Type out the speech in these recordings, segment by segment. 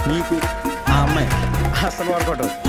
నీకు ఆ అమ్మాయి అసలు వర్కౌట్ అవుతుంది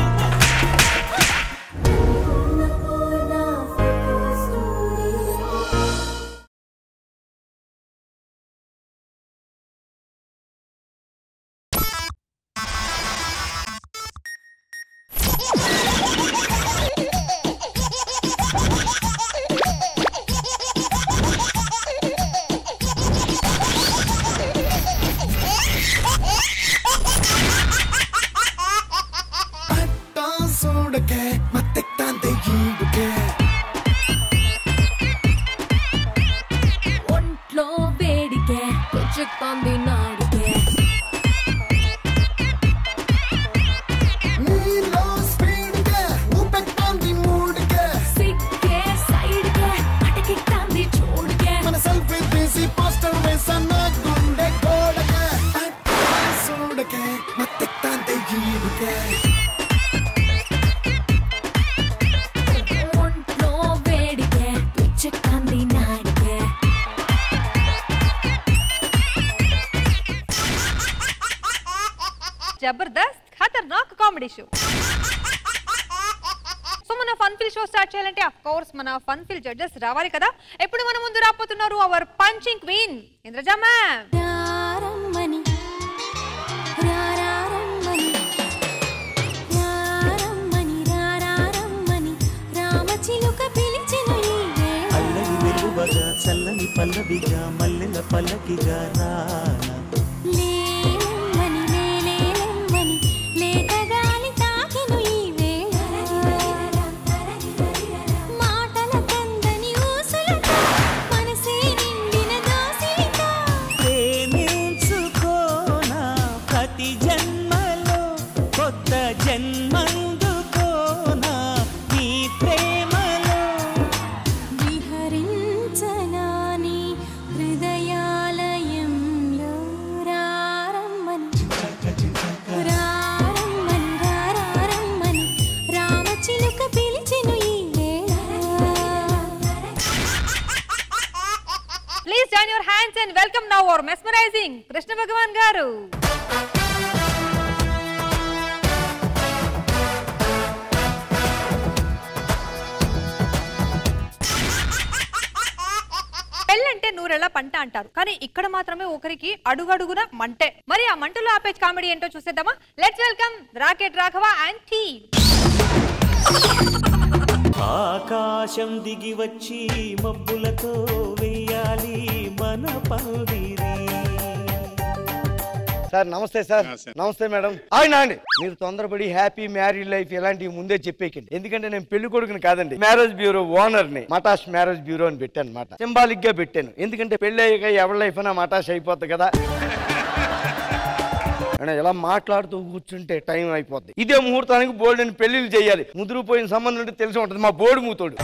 ಸೋಡಕ್ಕೆ ಮತ್ತೆ ತಂದೆ ಈಡುಗೆ ఒంట్లో వేడికే పుచ్చుకుంది నాడికే ನೀಲೋ ಸ್ಪೀಡ್ಗೆ ಊಪೆಟ್ಟಂದಿ ಮೂಡ್ಗೆ సిక్కే సైడ్కే అటకిట్టాంది చూడుకే మన సెల్ఫీ తీసి పోస్టర్ వేసన్న గుండె గోడಗೆ సోడಕ್ಕೆ ಮತ್ತೆ ತಂದೆ ಈಡುಗೆ ఒంట్లో వేడికే పుచ్చుకుంది నాడికే Jabardasth Khatarnak comedy show so మన ఫన్ ఫిల్ షో స్టార్ట్ చేయాలంటే అఫ్ కోర్స్ మన ఫన్ ఫిల్ జడ్జెస్ రావాలి కదా ఎప్పుడు మన ముందు రాపోతున్నారు our punching queen Indraja ma'am రారమ్మని రారమ్మని రారమ్మని రారమ్మని రామచిలుక పిలిచిన ఈ వేళ అల్లరి వెలువగా చల్లని పల్లవిగా మల్లెల పల్లకిగా రానా లేలమ్మని లేలేలమ్మని లేతగాలి తాకిను ఈ వేళ మాటల కందని ఊసులతో మనసే నిండిన దోసిలితో ప్రేమించుకోనా ప్రతి జన్మలో కొత్త జన్మందుకోనా నీ ప్రేమలో విహరించనాని హృదయాలయంలో రారమ్మని రారమ్మని రారమ్మని రామచిలుక పిలిచెను ఈ వేళ please join your hands and welcome now our mesmerising Krishna Bhagavan గారు పెళ్ళంటే నూరెళ్ళ పంట అంటారు కానీ ఇక్కడ మాత్రమే ఒకరికి అడుగడుగున మంటే మరి ఆ మంటలో ఆపే కామెడీ ఏంటో చూసేద్దామా let's welcome rocket Raghava and టీ ఆకాశం దిగి వచ్చి మబ్బులతో వెయ్యాలి మన పందిరి సార్ నమస్తే సార్ నమస్తే మేడం ఆయన అండి మీరు తొందరపడి హ్యాపీ మ్యారీడ్ లైఫ్ ఇలాంటివి ముందే చెప్పేకండి ఎందుకంటే నేను పెళ్లి కొడుకుని కాదండి మ్యారేజ్ బ్యూరో ఓనర్ ని మటాష్ మ్యారేజ్ బ్యూరో అని పెట్టాను అనమాట సింబాలిక్ గా పెట్టాను ఎందుకంటే పెళ్లి అయ్యాక ఎవరి లైఫ్ అయినా మటాష్ అయిపోద్ది కదా అంటే ఇలా మాట్లాడుతూ కూర్చుంటే టైం అయిపోద్ది ఇదే ముహూర్తానికి బోర్డు అని పెళ్లిళ్ళు చేయాలి ముదిరిపోయిన సంబంధం అంటే తెలిసి ఉంటుంది మా బోర్డు మూతోడు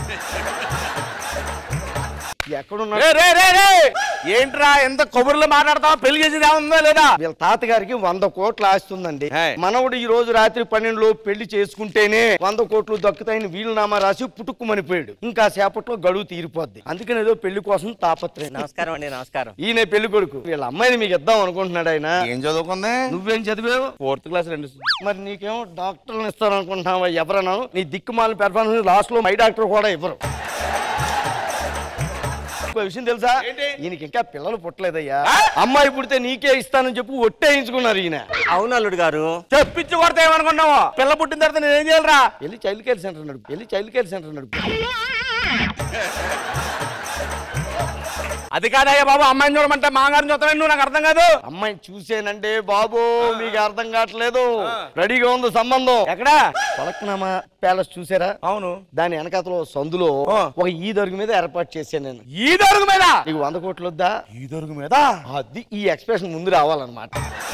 ఎక్కడున్నాడు ఏంట్రా ఎంత కబుర్లు మాట్లాడతావా పెళ్లి చేసేది ఏముందా లేదా వీళ్ళ తాతగారికి వంద కోట్లు ఆస్తుందండి హాయ్. మనవడు ఈ రోజు రాత్రి పన్నెండులో పెళ్లి చేసుకుంటేనే వంద కోట్లు దక్కుతాయని వీలునామా రాసి పుట్టుకుమనిపోయాడు ఇంకా సేపట్లో గడువు తీరిపోద్ది అందుకని ఏదో పెళ్లి కోసం తాపత్రయం నమస్కారం అండి నమస్కారం ఈయన పెళ్లి కొడుకు వీళ్ళ అమ్మాయిని మీకు ఇద్దాం అనుకుంటున్నాడు ఆయన ఏం చదువుకుంది నువ్వేం చదివావు ఫోర్త్ క్లాస్ రెండు మరి నీకేమో డాక్టర్లు ఇస్తారు అనుకుంటున్నావా ఎవరన్నా నీ దిక్కుమాల పెర్ఫార్మెన్స్ లాస్ట్ లో మై డాక్టర్ కూడా ఇవ్వరు ఇంకో విషయం తెలుసా ఈయనకి ఇంకా పిల్లలు పుట్టలేదయ్యా అమ్మాయి పుడితే నీకే ఇస్తానని చెప్పి ఒట్టేయించుకున్నారు ఈయన అవును అల్లుడు గారు చెప్పించి కొడతా ఏమనుకున్నావు పిల్ల పుట్టిన తర్వాత నేనేం చేయాలరా వెళ్ళి చైల్డ్ కేర్ సెంటర్ నడుపు వెళ్ళి చైల్డ్ కేర్ సెంటర్ నడుపు అది కాదయ్యా బాబు అమ్మాయిని చూడమంటే మాగారిని చూస్తాను నువ్వు నాకు అర్థం కాదు అమ్మాయిని చూసేనంటే బాబు మీకు అర్థం కావట్లేదు రెడీగా ఉంది సంబంధం ఎక్కడా పలక్నామా ప్యాలెస్ చూసారా అవును దాని వెనకాతలో సందులో ఆ. ఒక ఈ దొరుగు మీద ఏర్పాటు చేశాను నేను ఈ దొరుకు మీద నీకు వంద కోట్లు వద్దా ఈ దొరుకు మీద అది ఈ ఎక్స్ప్రెషన్ ముందు రావాలన్నమాట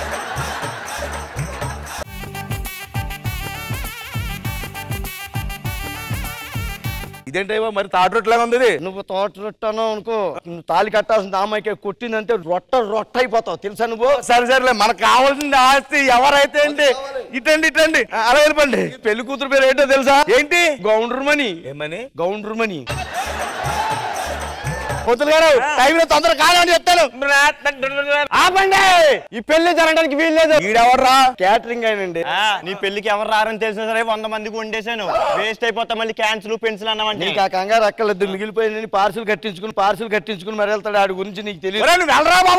ఇదేంటయ్యా మరి తాడు రొట్టెలాగా ఉంది ఇది నువ్వు తోట రొట్టను అనుకో నువ్వు తాలి కట్టాల్సిన అమ్మాయికి కొట్టిందంటే రొట్ట రొట్ట అయిపోతావు తెలుసా నువ్వు సరే సరేలే మనకు కావాల్సింది ఆస్తి ఎవరైతే ఏంటి ఇటండి ఇటండి అలా వెళ్ళిపండి పెళ్లి కూతురు పేరు ఏంటో తెలుసా ఏంటి గౌండ్రు మని ఏమని గౌండ్రు మని పొద్దులు గారు టైంలో తొందర కాదని చెప్తాను ఆపండి ఈ పెళ్లి జరగడానికి వీల్లేదు ఈడెవర్రా క్యాటరింగ్ అయినండి ఆ, నీ పెళ్లికి ఎవరు రారని తెలిసినా సరే వంద మందికి వండేశాను వేస్ట్ అయిపోతా మళ్ళీ క్యాన్సిల్ పెన్సిల్ అన్నామంటే నీకు ఆ కంగారు అక్కర్లేదు మిగిలిపోయిన పార్సులు కట్టించుకుని పార్సులు కట్టించుకుని మరి వెళ్తాడు ఆడి గురించి నీకు తెలియదు వెళ్ళరా బాబు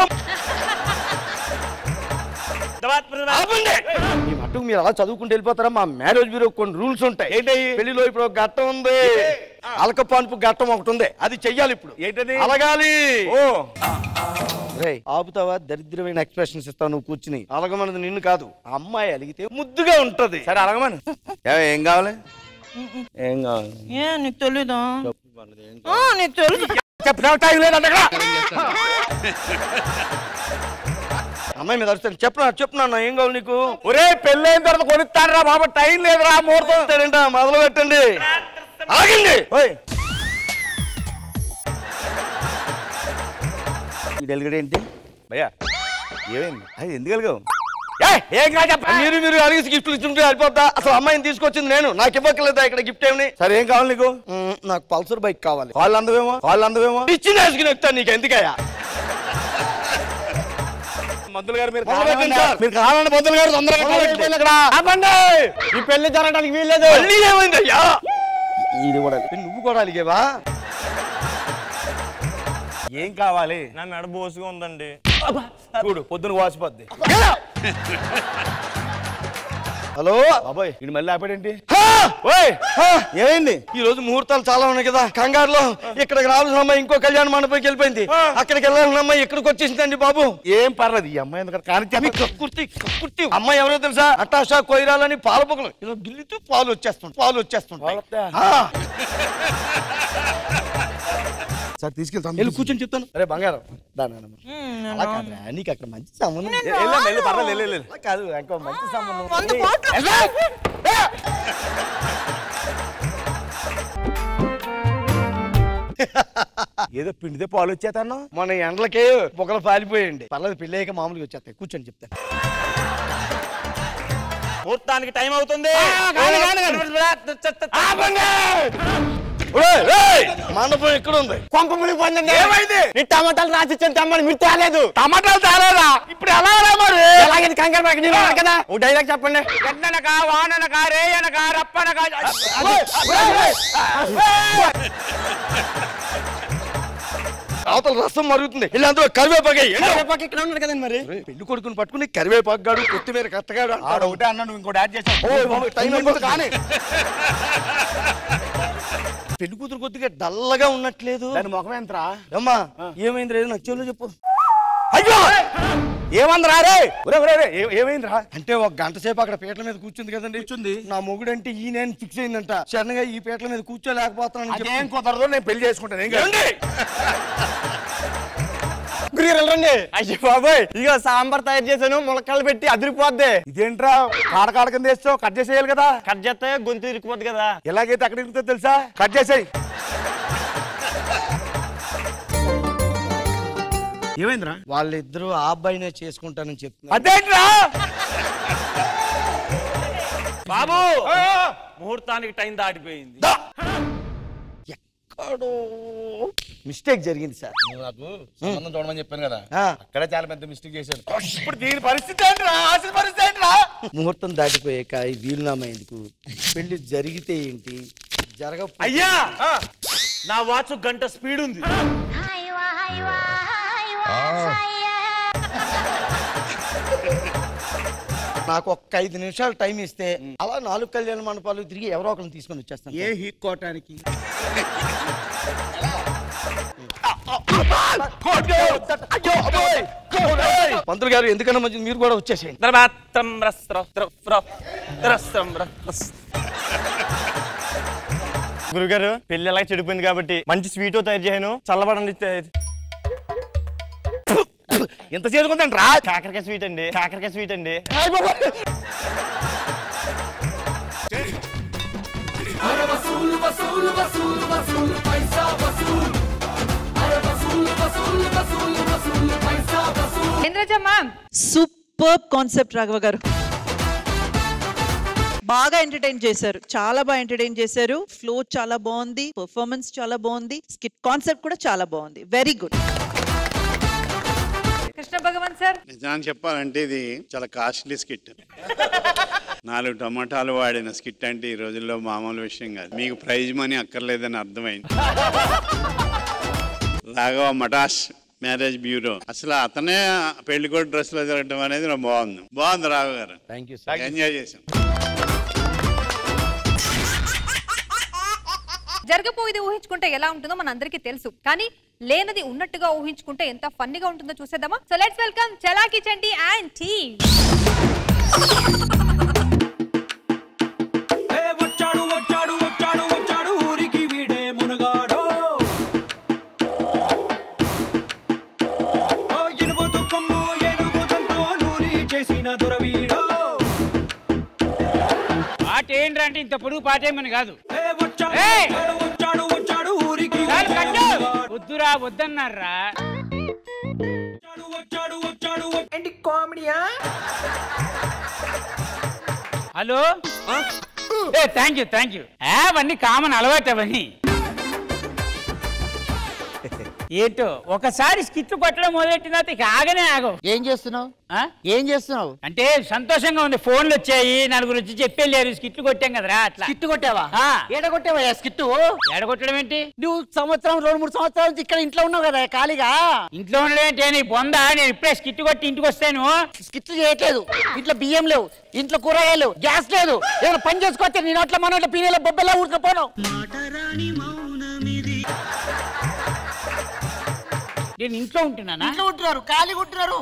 ఆపండి. ఈ మట్టుకు మీరు అలా చదువుకుంటూ వెళ్ళిపోతారా మా మ్యారేజ్ బ్యూరో కొన్ని రూల్స్ ఉంటాయి ఏంటి పెళ్లిలో ఇప్పుడు ఒక ఘట్టం ఉంది అలక పాన్పు ఘట్టం ఒకటి ఉంది అది చెయ్యాలి ఇప్పుడు ఏంటది అలగాలి ఓ రేయ్, ఆపుతావా దరిద్రమైన ఎక్స్ప్రెషన్స్ ఇస్తావు నువ్వు కూర్చుని అలగమన్నది నిన్ను కాదు ఆ అమ్మాయి అలిగితే ముద్దుగా ఉంటది సరే అలగమని ఏం కావాలి ఏం కావాలి ఏ నీకు తెలీదా ఆ, నీకు తెలుసు చెప్పిన టైం లేదంట అక్కడ. అమ్మాయి మీద అరుస్తాను చెప్పనా చెప్పున్నా ఏం కావాలి నీకు ఒరే పెళ్ళి అయిన తర్వాత కొనిస్తారా బాబా టైం లేదురా ముహూర్తం మొదలు పెట్టండి ఆగండి ఓయ్ ఈ డెలిగేట్ ఏంటి భయ్యా ఏమైంది అది ఎందుకు కలిగావు ఏం కాదు చెప్ప మీరు మీరు అడిగి గిఫ్ట్లు ఇచ్చుంటే వెళ్ళిపోతా అసలు అమ్మాయిని తీసుకొచ్చింది నేను నాకు ఇవ్వట్లేదా ఇక్కడ గిఫ్ట్ ఏమని సరే ఏం కావాలి నీకు నాకు పల్సర్ బైక్ కావాలి కాళ్ళు అందవేమో కాళ్ళు అందవేమో ఇచ్చిన వేసుకుని ఎక్కుతాను నీకు ఎందుకయ్యా మందులు గారు మీరు మొదలు పెట్టండి సార్. మీరు కావాలంటే మందులు గారు తొందరగా మొదలు పెట్టండి అక్కడ. ఆపండి. ఈ పెళ్లి జరగడానికి వీల్లేదు మళ్ళీ ఏమైంది అయ్యా ఇది కూడా నువ్వు కూడా అలిగేవా ఏం కావాలి నా మెడ బోసుగా ఉందండి చూడు పొద్దున వాసిపోద్ది హలో బాబాయ్ ఇది మళ్ళీ ఆపాడేంటి ఏమైంది ఈ రోజు ముహూర్తాలు చాలా ఉన్నాయి కదా కంగారులో ఇక్కడికి రావాల్సిన అమ్మాయి ఇంకో కళ్యాణ మండపంకి వెళ్ళిపోయింది అక్కడికి వెళ్ళాల్సిన అమ్మాయి ఇక్కడికి వచ్చేసిందండి బాబు ఏం పర్లేదు ఈ అమ్మాయి ఎందుకంటే కానీ కక్కుర్తి కక్కుర్తి అమ్మాయి ఎవరో తెలుసా అటాషా కొయిరాలని పాల పొగలు ఇలా గిల్లితూ పాలు వచ్చేస్తుంది పాలు వచ్చేస్తుంటాయి ఆ. సార్ తీసుకెళ్తాను వెళ్ళి కూర్చొని చెప్తాను అరే బంగారం దాని అలా కాదురా నీకు అక్కడ మంచి సంబంధం ఉంది. వెళ్ళు, వెళ్ళు, పర్వాలేదు, వెళ్ళు, వెళ్ళు. అలా కాదు ఇంకో మంచి సంబంధం ఉంది. వంద కోట్లు. వెళ్ళు. ఏ! ఏదో పిండితే పాలు వచ్చేతాను మన ఎండలకే పొగలు పాలిపోయండి పర్లేదు పెళ్ళయ్యాక మామూలుగా వచ్చేస్తాయి కూర్చొని చెప్తాను ముహూర్తానికి టైం అవుతుంది ఓయ్, ఓయ్! మండపం ఎక్కడ ఉంది కొంప మునిగిపోయిందండి ఏమైంది నీ టమాటాలు రాసిచ్చాను తెమ్మని మీరు తేలేదు టమాటాలు తారారా ఇప్పుడు ఎలా రా మరి ఎలాగైతే కంగారు పడక నేను ఉన్నాను కదా ఓ డైలాగ్ చెప్పండి ఎండనక వాననక రేయనక రప్పనక అవతల రసం మరుగుతుంది ఇలా అందులో కరివేపాకు వేయి. ఎండు. కరివేపాకు ఇక్కడ ఉన్నాడు కదండి మరి పెళ్లి కొడుకుని పట్టుకుని కరివేపాకు గాడు కొత్తిమీర కట్టగాడు ఆడ ఒకటే అన్నా నువ్వు ఇంకోటి యాడ్ చేసావు ఓ బాబు, టైం అయిపోతుంది కానీ పెళ్లి కూతురు కొద్దిగా డల్లగా ఉన్నట్లేదు దాని ముఖం ఎంతరా అమ్మా ఏమైంది రేదు నాకు చెవులో చెప్పు అయ్యో ఏమందిరా రే ఒరే ఒరే ఒరే, ఏ- ఏమైందిరా అంటే ఒక గంట సేపు అక్కడ పీటల మీద కూర్చుంది కదండి కూర్చుంది నా మొగుడు అంటే ఈ నేను ఫిక్స్ అయిందంట సడన్ గా ఈ పీటల మీద కూర్చోలేకపోతున్నాను అదేం కుదరదు నేను పెళ్లి చేసుకుంటాను ఏం కాదు. గురిగారు రండి అయ్యో బాబాయ్ ఇక సాంబార్ తయారు చేశాను ములక్కాయలు పెట్టి అదిరిపోద్ది ఇదేంట్రా కాడ కాడ కింద వేస్తావు కట్ చేసేయాలి కదా కట్ చేస్తే గొంతు ఇరికిపోద్ది కదా ఎలాగైతే అక్కడ ఇరుగుతుందో తెలుసా కట్ చేసేయి ఏమైందిరా వాళ్ళిద్దరూ ఆ అబ్బాయినే చేసుకుంటానని చెప్తున్నారు అదేంట్రా బాబు ముహూర్తానికి టైం దాటిపోయింది ఎక్కడో మిస్టేక్ జరిగింది సార్ నాకు సంబంధం చూడమని చెప్పాను కదా ఆ. అక్కడే చాలా పెద్ద మిస్టేక్ చేశాను ఇప్పుడు దీని పరిస్థితి ఏంట్రా అసలు పరిస్థితి ఏంట్రా ముహూర్తం దాటిపోయాక ఈ వీలునామా ఎందుకు పెళ్లి జరిగితే ఏంటి జరగ అయ్యా నా వాచ్ గంట స్పీడ్ ఉంది నాకు ఒక్క ఐదు నిమిషాలు టైం ఇస్తే అలా నాలుగు కళ్యాణ మండపాలు తిరిగి ఎవరో ఒకరిని తీసుకొని వచ్చేస్తాను ఏ హీక్కోవటానికి పంతులు గారు ఎందుకన్నా మంచిది మీరు కూడా వచ్చేసేయండి ద్రవాత్రం రస్త్ర ద్రవ్ర ద్రస్త్రం రస్. గురుగారు పెళ్లి ఎలా చెడిపోయింది కాబట్టి మంచి స్వీట్ తయారు చేయను చల్లబడండి ఎంత చేసుకుందండి రా కాకరకాయ స్వీట్ అండి కాకరకాయ స్వీట్ అండి Indraja ma'am super concept Raghava గారు బాగా ఎంటర్టైన్ చేశారు చాలా బాగా ఎంటర్టైన్ చేశారు ఫ్లో చాలా బాగుంది పర్ఫార్మెన్స్ చాలా బాగుంది స్కిట్ కాన్సెప్ట్ కూడా చాలా బాగుంది very good Krishna Bhagavan sir నిజాన్ని చెప్పాలంటే ఇది చాలా కాస్ట్లీ స్కిట్ నాలుగు టమాటాలు వాడిన స్కిట్ అంటే ఈ రోజుల్లో మామూలు విషయం కాదు మీకు ప్రైజ్ మనీ అక్కర్లేదని అర్థమైంది రాఘవ మటాష్ మ్యారేజ్ బ్యూరో అసలు అతనే పెళ్లి కొడు డ్రెస్ లో తిరగడం అనేది నాకు బాగుంది బాగుంది రాఘవ గారు థ్యాంక్ యూ ఎంజాయ్ చేశాం జరగబోయేది ఊహించుకుంటే ఎలా ఉంటుందో మన అందరికీ తెలుసు కానీ లేనది ఉన్నట్టుగా ఊహించుకుంటే ఎంత ఫన్నీగా ఉంటుందో చూసేద్దామా so let's welcome Chalaki Chanti and team వచ్చాడు వచ్చాడు వచ్చాడు వచ్చాడు ఊరికి వీడే మునగాడో ఓ ఇనుము దుఃఖము ఏనుగు దంతో నూరి చేసిన దురవీడో పాట ఏంటంటే ఇంత పొడుగు పాట ఏమని కాదు ఏ వచ్చాడు ఏయ్! వచ్చాడు, వచ్చాడు వచ్చాడు ఊరికి చాలు వీడే కట్టు. మునగాడో. వద్దురా వద్దన్నారా వచ్చాడు వచ్చాడు వచ్చాడు ఏంటి కామెడీయా హలో ఏ థ్యాంక్ యూ థ్యాంక్ యూ అవన్నీ కామన్ అలవాటు అవన్నీ ఏంటో ఒకసారి స్కిట్లు కొట్టడం మొదలెట్టిన తర్వాత ఇక ఆగనే ఆగవు ఏం చేస్తున్నావు ఆ? ఏం చేస్తున్నావు అంటే సంతోషంగా ఉంది ఫోన్లు వచ్చాయి నలుగురు వచ్చి చెప్పేలేరు స్కిట్లు కొట్టాం కదరా అట్లా స్కిట్ కొట్టావా ఆ. ఏడ కొట్టావా స్కిట్ ఎడగొట్టడం ఏంటి నువ్వు సంవత్సరం రెండు మూడు సంవత్సరాల నుంచి ఇక్కడ ఇంట్లో ఉన్నావు కదా ఖాళీగా ఇంట్లో ఉండడం ఏంటి నీ బొంద నేను ఇప్పుడే స్కిట్ కొట్టి ఇంటికి వస్తాను స్కిట్లు చేయట్లేదు ఇంట్లో బియ్యం లేవు ఇంట్లో కూరగాయలు లేవు గ్యాస్ లేదు ఏమైనా పని చేసుకోవచ్చు నీ నోట్లో మన నోట్లో పీనీలో బొబ్బెలా ఊరుకపోను నేను ఇంట్లో ఉంటున్నానా ఇంట్లో ఉంటున్నారు ఖాళీగా ఉంటున్నారు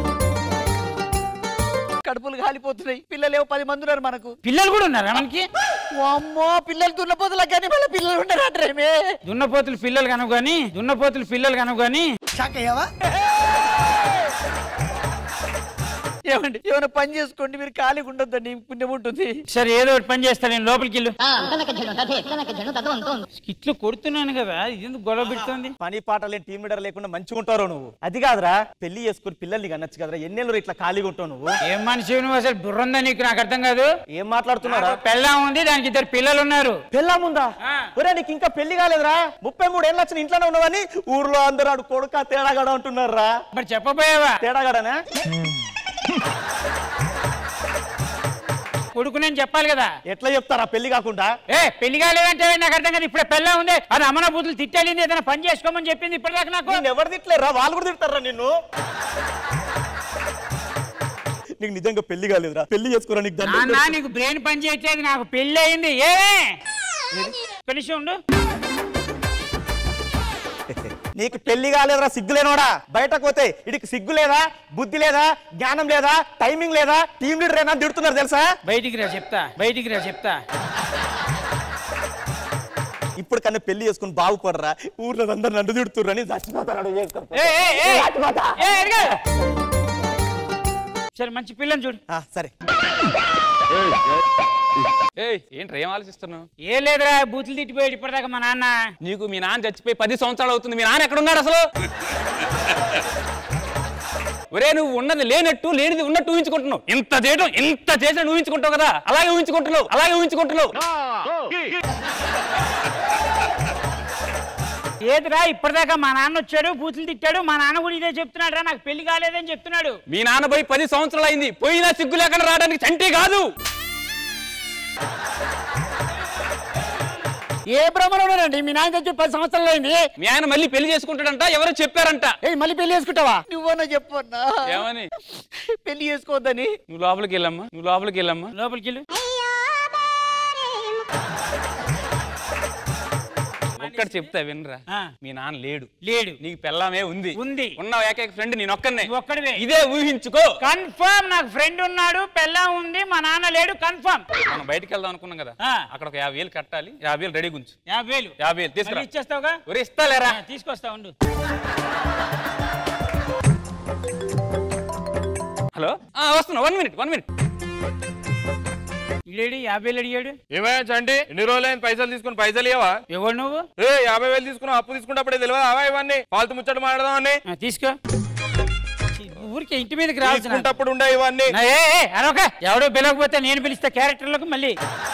కడుపులు కాలిపోతున్నాయి పిల్లలు పది మంది ఉన్నారు మనకు పిల్లలు కూడా ఉన్నారా మనకి అమ్మో పిల్లలు దున్నపోతులకు కానీ మళ్ళీ పిల్లలు ఉండరు అంటారేమే దున్నపోతులు పిల్లలు కనుగొని దున్నపోతులు పిల్లలు కనుగొని షాక్ అయ్యావా ఏమండి ఏమైనా పని చేసుకోండి మీరు ఖాళీగా ఉండొద్దండి పుణ్యం ఉంటుంది సరే ఏదో ఒకటి పని చేస్తా నేను లోపలికి వెళ్ళు స్కిట్లు కొడుతున్నాను కదా ఇది ఎందుకు గొడవ పెడుతుంది పని పాట లేని టీం లీడర్ లేకుండా మంచిగా ఉంటారు నువ్వు అది కాదురా పెళ్లి చేసుకుని పిల్లల్ని కనొచ్చు కదరా ఎన్నెళ్ళు ఇట్లా ఖాళీగా ఉంటావు నువ్వు ఏం మనిషి నువ్వు అసలు బుర్రందా నీకు నాకు అర్థం కాదు ఏం మాట్లాడుతున్నారా నాకు పెళ్ళాం ఉంది దానికి ఇద్దరు పిల్లలు ఉన్నారు పెళ్ళాముందా ఆ. ఒరే నీకు ఇంకా పెళ్లి కాలేదురా ముప్పై మూడు ఏళ్ళు వచ్చిన ఇంట్లోనే ఉన్నావని ఊర్లో అందరూ ఆడు కొడుక తేడాగాడ అంటున్నారా మరి చెప్పపోయావా తేడాగాడనా కొడుకు నేను చెప్పాలి కదా ఎట్లా చెప్తారా పెళ్లి కాకుండా ఏ పెళ్లి కాలేదంటే నాకు అర్థం కాదు ఇప్పుడే పెళ్ళా ఉంది అది అమ్మన బూతులు తిట్టేళ్ళింది ఏదైనా పని చేసుకోమని చెప్పింది ఇప్పటిదాకా నాకు నేను ఎవరు తిట్టలేరా వాళ్ళు కూడా తిడతారా నిన్ను నీకు నిజంగా పెళ్లి కాలేదురా పెళ్లి చేసుకోరా నీకు దండం నాన్న నీకు బ్రెయిన్ పని చేయట్లేదు నాకు పెళ్లి అయింది ఏ కనీసం ఉండు నీకు పెళ్లి కాలేదురా సిగ్గు లేనోడా బయటకు పోతే ఇడికి సిగ్గు లేదా బుద్ధి లేదా జ్ఞానం లేదా టైమింగ్ లేదా టీం లీడర్ ఏనా తిడుతున్నారు తెలుసా బయటికి రా చెప్తా బయటికి రా చెప్తా ఇప్పుడు కన్నా పెళ్లి చేసుకుని బాగుపడరా ఊర్లో అందరు నన్ను తిడుతుర్రని చచ్చిపోతారు ఏ, ఏ, ఏ, ఏ, ఎరగా. సరే మంచి పిల్లని చూడు సరే ఏయ్ ఏంట్రా ఏం ఆలోచిస్తున్నావు ఏం లేదురా బూతులు తిట్టిపోయాడు ఇప్పటిదాకా మా నాన్న నీకు మీ నాన్న చచ్చిపోయి పది సంవత్సరాలు అవుతుంది మీ నాన్న ఎక్కడ ఉన్నాడు అసలు ఒరే నువ్వు ఉన్నది లేనట్టు లేనిది ఉన్నట్టు ఊహించుకుంటున్నావు ఇంత చేయడం ఇంత చేసిన ఊహించుకుంటావు కదా అలాగే ఊహించుకుంటున్నావు అలాగే ఊహించుకుంటున్నావు ఏదిరా ఇప్పటిదాకా మా నాన్న వచ్చాడు బూతులు తిట్టాడు మా నాన్న కూడా ఇదే చెప్తున్నాడు రా నాకు పెళ్లి కాలేదని చెప్తున్నాడు మీ నాన్న పోయి పది సంవత్సరాలు అయింది పోయినా సిగ్గు లేకుండా రావడానికి చంటి కాదు ఏ భ్రమలో ఉన్నారండి మీ నాయన వచ్చి పది సంవత్సరాలు అయింది మీ ఆయన మళ్ళీ పెళ్లి చేసుకుంటాడంట ఎవరో చెప్పారంట ఏ మళ్ళీ పెళ్లి చేసుకుంటావా నువ్వన్నా చెప్పన్నా ఏమని పెళ్లి చేసుకోవద్దని నువ్వు లోపలికి వెళ్ళమ్మా నువ్వు లోపలికి వెళ్ళమ్మా లోపలికి వెళ్ళు ఒక్కటి చెప్తా వినరా ఆ. మీ నాన్న లేడు లేడు నీకు పెళ్ళామే ఉంది ఉంది ఉన్న ఏకైక ఫ్రెండ్ నేను ఒక్కనే నువ్వు ఒక్కడివే ఇదే ఊహించుకో కన్ఫర్మ్ నాకు ఫ్రెండ్ ఉన్నాడు పెళ్ళం ఉంది మా నాన్న లేడు కన్ఫర్మ్ మనం బయటికి వెళ్దాం అనుకున్నాం కదా ఆ. అక్కడ ఒక యాభై వేలు కట్టాలి యాభై వేలు రెడీ గుంచు యాభై వేలు యాభై వేలు తీసుకురా మళ్ళీ ఇచ్చేస్తావుగా ఒరే ఇస్తాలేరా ఆ, తీసుకొస్తా ఉండు హలో ఆ, వస్తున్నా వన్ మినిట్ వన్ మినిట్ ఇడేడి యాభై వేలు అడిగాడు ఏమయ్యా చంటి ఎన్ని రోజులైంది పైసలు తీసుకుని పైసలు ఇవ్వవా ఎవడు నువ్వు ఏ యాభై వేలు తీసుకున్నావు అప్పు తీసుకున్నప్పుడే తెలియదు అవా ఇవన్నీ ఫాల్తు ముచ్చట మాట్లాడదామని ఆ, తీసుకో ఊరికే ఇంటి మీదకి రావచ్చు తీసుకుంటప్పుడు ఉండే ఇవన్నీ అరొక ఎవడో పిలవకపోతే నేను పిలిస్తే క్యారెక్టర్లకు మళ్ళీ